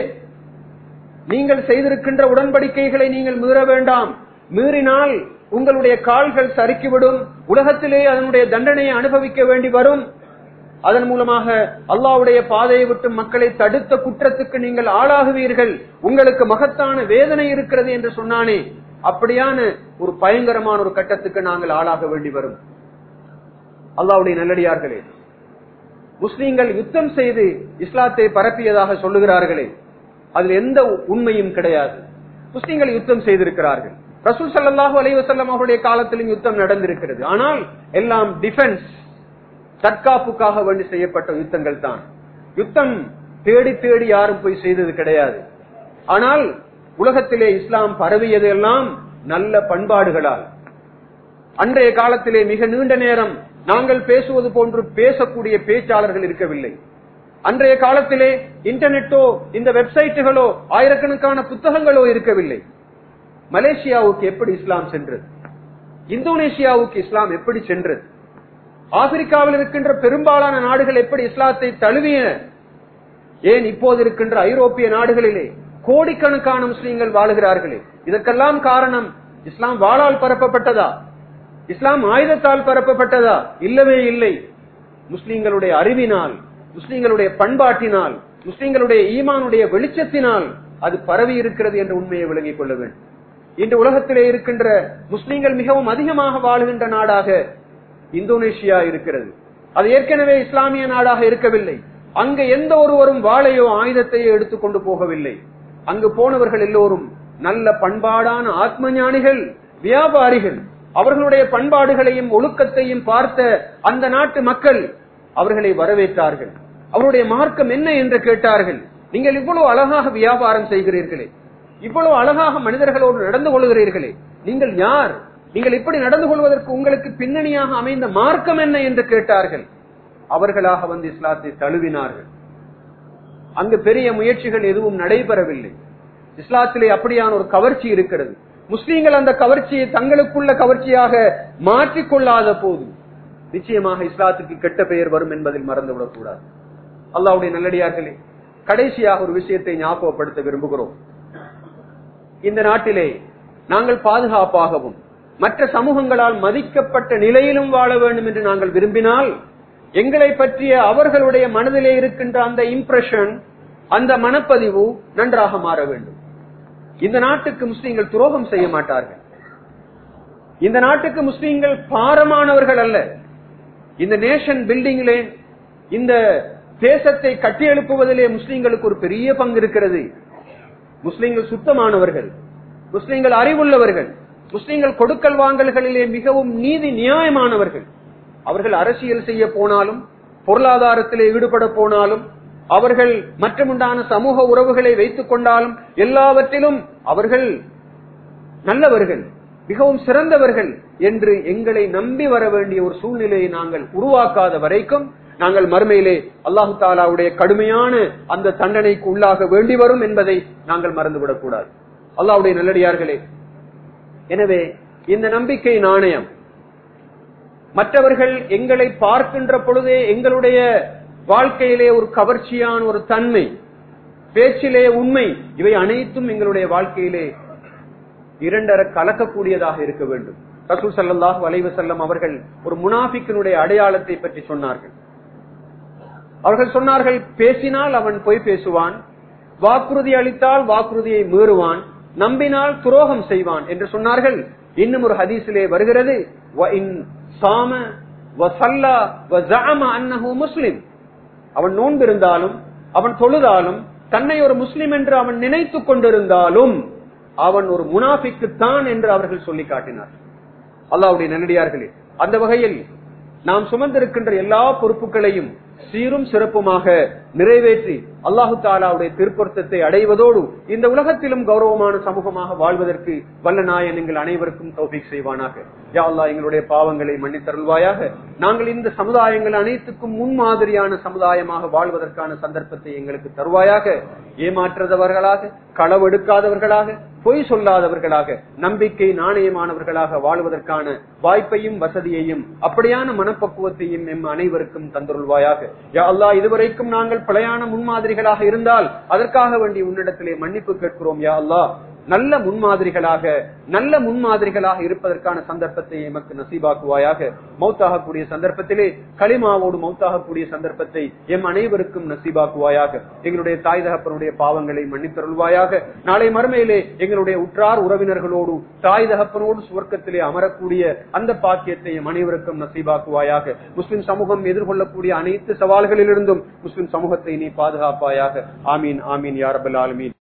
நீங்கள் செய்திருக்கின்ற உடன்படிக்கைகளை நீங்கள் மீற வேண்டாம் மீறினால் உங்களுடைய கால்கள் சறுக்கிவிடும் உலகத்திலே அதனுடைய தண்டனையை அனுபவிக்க வேண்டி வரும் அதன் மூலமாக அல்லாவுடைய பாதையை விட்டு மக்களை தடுத்த குற்றத்துக்கு நீங்கள் ஆளாகுவீர்கள் உங்களுக்கு மகத்தான வேதனை இருக்கிறது என்று சொன்னானே அப்படியான ஒரு பயங்கரமான ஒரு கட்டத்துக்கு நாங்கள் ஆளாக வேண்டி வரும் அல்லாவுடைய நல்லடியார்களே முஸ்லீம்கள் யுத்தம் செய்து இஸ்லாத்தை பரப்பியதாக சொல்லுகிறார்களே அதில் எந்த உண்மையும் கிடையாது முஸ்லீம்கள் யுத்தம் செய்திருக்கிறார்கள் ரசூல் சல்லாஹூ அலைவசல்லம் அவருடைய காலத்திலும் யுத்தம் நடந்திருக்கிறது ஆனால் எல்லாம் டிஃபென்ஸ் தற்காப்புக்காக வேண்டி செய்யப்பட்ட யுத்தங்கள் தான் யுத்தம் தேடி தேடி யாரும் போய் செய்தது கிடையாது ஆனால் உலகத்திலே இஸ்லாம் பரவியது எல்லாம் நல்ல பண்பாடுகளால் அன்றைய காலத்திலே மிக நீண்ட நேரம் நாங்கள் பேசுவது போன்று பேசக்கூடிய பேச்சாளர்கள் இருக்கவில்லை அன்றைய காலத்திலே இன்டர்நெட்டோ இந்த வெப்சைட்டுகளோ ஆயிரக்கணக்கான புத்தகங்களோ இருக்கவில்லை மலேசியாவுக்கு எப்படி இஸ்லாம் சென்றது இந்தோனேஷியாவுக்கு இஸ்லாம் எப்படி சென்றது ஆப்பிரிக்காவில் இருக்கின்ற பெரும்பாலான நாடுகள் எப்படி இஸ்லாத்தை தழுவிய ஏன் இப்போது இருக்கின்ற ஐரோப்பிய நாடுகளிலே கோடிக்கணக்கான முஸ்லீம்கள் வாழுகிறார்களே இதற்கெல்லாம் காரணம் இஸ்லாம் வாளால் பரப்பப்பட்டதா இஸ்லாம் ஆயுதத்தால் பரப்பப்பட்டதா இல்லவே இல்லை முஸ்லீம்களுடைய அறிவினால் முஸ்லீம்களுடைய பண்பாட்டினால் முஸ்லீம்களுடைய ஈமானுடைய வெளிச்சத்தினால் அது பரவி இருக்கிறது என்ற உண்மையை விளங்கிக் கொள்ள வேண்டும் இன்று உலகத்திலே இருக்கின்ற முஸ்லீம்கள் மிகவும் அதிகமாக வாழுகின்ற நாடாக இந்தோனேஷியா இருக்கிறது அது ஏற்கனவே இஸ்லாமிய நாடாக இருக்கவில்லை அங்க எந்த ஒருவரும் வாளையோ ஆயுதத்தையோ எடுத்துக்கொண்டு போகவில்லை அங்கு போனவர்கள் எல்லோரும் நல்ல பண்பாடான ஆத்ம ஞானிகள் வியாபாரிகள் அவர்களுடைய பண்பாடுகளையும் ஒழுக்கத்தையும் பார்த்த அந்த நாட்டு மக்கள் அவர்களை வரவேற்றார்கள் அவருடைய மார்க்கம் என்ன என்று கேட்டார்கள் நீங்கள் இவ்வளவு அழகாக வியாபாரம் செய்கிறீர்களே இவ்வளவு அழகாக மனிதர்களோடு நடந்து கொள்கிறீர்களே நீங்கள் யார் நீங்கள் இப்படி நடந்து கொள்வதற்கு உங்களுக்கு பின்னணியாக அமைந்த மார்க்கம் என்ன என்று கேட்டார்கள் அவர்களாக வந்து இஸ்லாத்தை தழுவினார்கள் அங்கு பெரிய முயற்சிகள் எதுவும் நடைபெறவில்லை இஸ்லாத்திலே அப்படியான ஒரு கவர்ச்சி இருக்கிறது முஸ்லீம்கள் அந்த கவர்ச்சியை தங்களுக்குள்ள கவர்ச்சியாக மாற்றிக்கொள்ளாத போது நிச்சயமாக இஸ்லாத்துக்கு கெட்ட பெயர் வரும் என்பதில் மறந்துவிடக் கூடாது அல்லாவுடைய நல்லடியார்களே கடைசியாக ஒரு விஷயத்தை ஞாபகப்படுத்த விரும்புகிறோம் இந்த நாட்டிலே நாங்கள் பாதுகாப்பாகவும் மற்ற சமூகங்களால் மதிக்கப்பட்ட நிலையிலும் வாழ வேண்டும் என்று நாங்கள் விரும்பினால் எங்களை பற்றிய அவர்களுடைய மனதிலே இருக்கின்ற அந்த இம்ப்ரெஷன் அந்த மனப்பதிவு நன்றாக மாற வேண்டும் இந்த நாட்டுக்கு முஸ்லீம்கள் துரோகம் செய்ய மாட்டார்கள் இந்த நாட்டுக்கு முஸ்லீம்கள் பாரமானவர்கள் அல்ல இந்த நேஷன் பில்டிங்கிலே இந்த தேசத்தை கட்டியெழுப்புவதிலே முஸ்லீம்களுக்கு ஒரு பெரிய பங்கு இருக்கிறது முஸ்லீம்கள் சுத்தமானவர்கள் முஸ்லீம்கள் அறிவுள்ளவர்கள் முஸ்லீம்கள் கொடுக்கல் வாங்கல்களிலே மிகவும் நீதி நியாயமானவர்கள் அவர்கள் அரசியல் செய்ய போனாலும் பொருளாதாரத்திலே ஈடுபட போனாலும் அவர்கள் மற்றமுண்டான சமூக உறவுகளை வைத்துக் கொண்டாலும் எல்லாவற்றிலும் அவர்கள் நல்லவர்கள் மிகவும் சிறந்தவர்கள் என்று எங்களை நம்பி வர வேண்டிய ஒரு சூழ்நிலையை நாங்கள் உருவாக்காத வரைக்கும் நாங்கள் மறுமையிலே அல்லாஹு தாலாவுடைய கடுமையான அந்த தண்டனைக்கு உள்ளாக வேண்டி வரும் என்பதை நாங்கள் மறந்துவிடக் கூடாது அல்லாஹ்வுடைய நல்லடியார்களே எனவே இந்த நம்பிக்கை நாணயம் மற்றவர்கள் எங்களை பார்க்கின்ற பொழுதே எங்களுடைய வாழ்க்கையிலே ஒரு கவர்ச்சியான ஒரு தன்மை பேச்சிலே உண்மை இவை அனைத்தும் எங்களுடைய வாழ்க்கையிலே இரண்டர கலக்கக்கூடியதாக இருக்க வேண்டும் ரசூல் ஸல்லல்லாஹு அலைஹி வஸல்லம் அவர்கள் ஒரு முனாஃபிக்கினுடைய அடையாளத்தை பற்றி சொன்னார்கள் அவர்கள் சொன்னார்கள் பேசினால் அவன் பொய் பேசுவான் வாக்குறுதி அளித்தால் வாக்குறுதியை மீறுவான் நம்பினால் துரோகம் செய்வான் என்று சொன்னார்கள் இன்னும் ஒரு ஹதீஸிலே வருகிறது "வ இன் சாம வ ஸல்லா வ ஸஅம அன்னஹு முஸ்லிம் அவன் நோன்பிருந்தாலும் அவன் தொழுதாலும் தன்னை ஒரு முஸ்லிம் என்று அவன் நினைத்துக் கொண்டிருந்தாலும் அவன் ஒரு முனாஃபிக்குத்தான் என்று அவர்கள் சொல்லி காட்டினார் அல்லாவுடைய நன்னடியார்களே அந்த வகையில் நாம் சுமந்திருக்கின்ற எல்லா பொறுப்புகளையும் சீரும் சிறப்புமாக நிறைவேற்றி அல்லாஹு தாலாவுடைய திருப்பொருத்தத்தை அடைவதோடு இந்த உலகத்திலும் கௌரவமான சமூகமாக வாழ்வதற்கு வல்ல நாயன் எங்கள் அனைவருக்கும் தௌபிக் செய்வானாக யா அல்லாஹ் எங்களுடைய பாவங்களை மன்னித்தருள்வாயாக நாங்கள் இந்த சமுதாயங்கள் அனைத்துக்கும் முன்மாதிரியான சமுதாயமாக வாழ்வதற்கான சந்தர்ப்பத்தை எங்களுக்கு தருவாயாக ஏமாற்றுறவர்களாக களவெடுக்காதவர்களாக பொய் சொல்லாதவர்களாக நம்பிக்கை நாணயமானவர்களாக வாழ்வதற்கான வாய்ப்பையும் வசதியையும் அப்படியான மனப்பக்குவத்தையும் எம் அனைவருக்கும் தந்துருள்வாயாக யா அல்லாஹ் இதுவரைக்கும் நாங்கள் பிழையான முன்மாதிரிகளாக இருந்தால் அதற்காக வேண்டிய உன்னிடத்திலே மன்னிப்பு கேட்கிறோம் யா அல்லாஹ் நல்ல முன்மாதிரிகளாக நல்ல முன்மாதிரிகளாக இருப்பதற்கான சந்தர்ப்பத்தை எமக்கு நசீபாக்குவாயாக மௌத்தாகக்கூடிய சந்தர்ப்பத்திலே களிமாவோடு மௌத்தாகக்கூடிய சந்தர்ப்பத்தை எம் அனைவருக்கும் நசீபாக்குவாயாக எங்களுடைய தாய் தகப்பனுடைய பாவங்களை மன்னித்தருள்வாயாக நாளை மறுமையிலே எங்களுடைய உற்றார் உறவினர்களோடு தாய் தகப்பனோடு சுவர்க்கத்திலே அமரக்கூடிய அந்த பாக்கியத்தை எம் அனைவருக்கும் நசீபாக்குவாயாக முஸ்லிம் சமூகம் எதிர்கொள்ளக்கூடிய அனைத்து சவால்களிலிருந்தும் முஸ்லிம் சமூகத்தை நீ பாதுகாப்பாயாக ஆமீன் ஆமீன் யாரபல் ஆலமீன்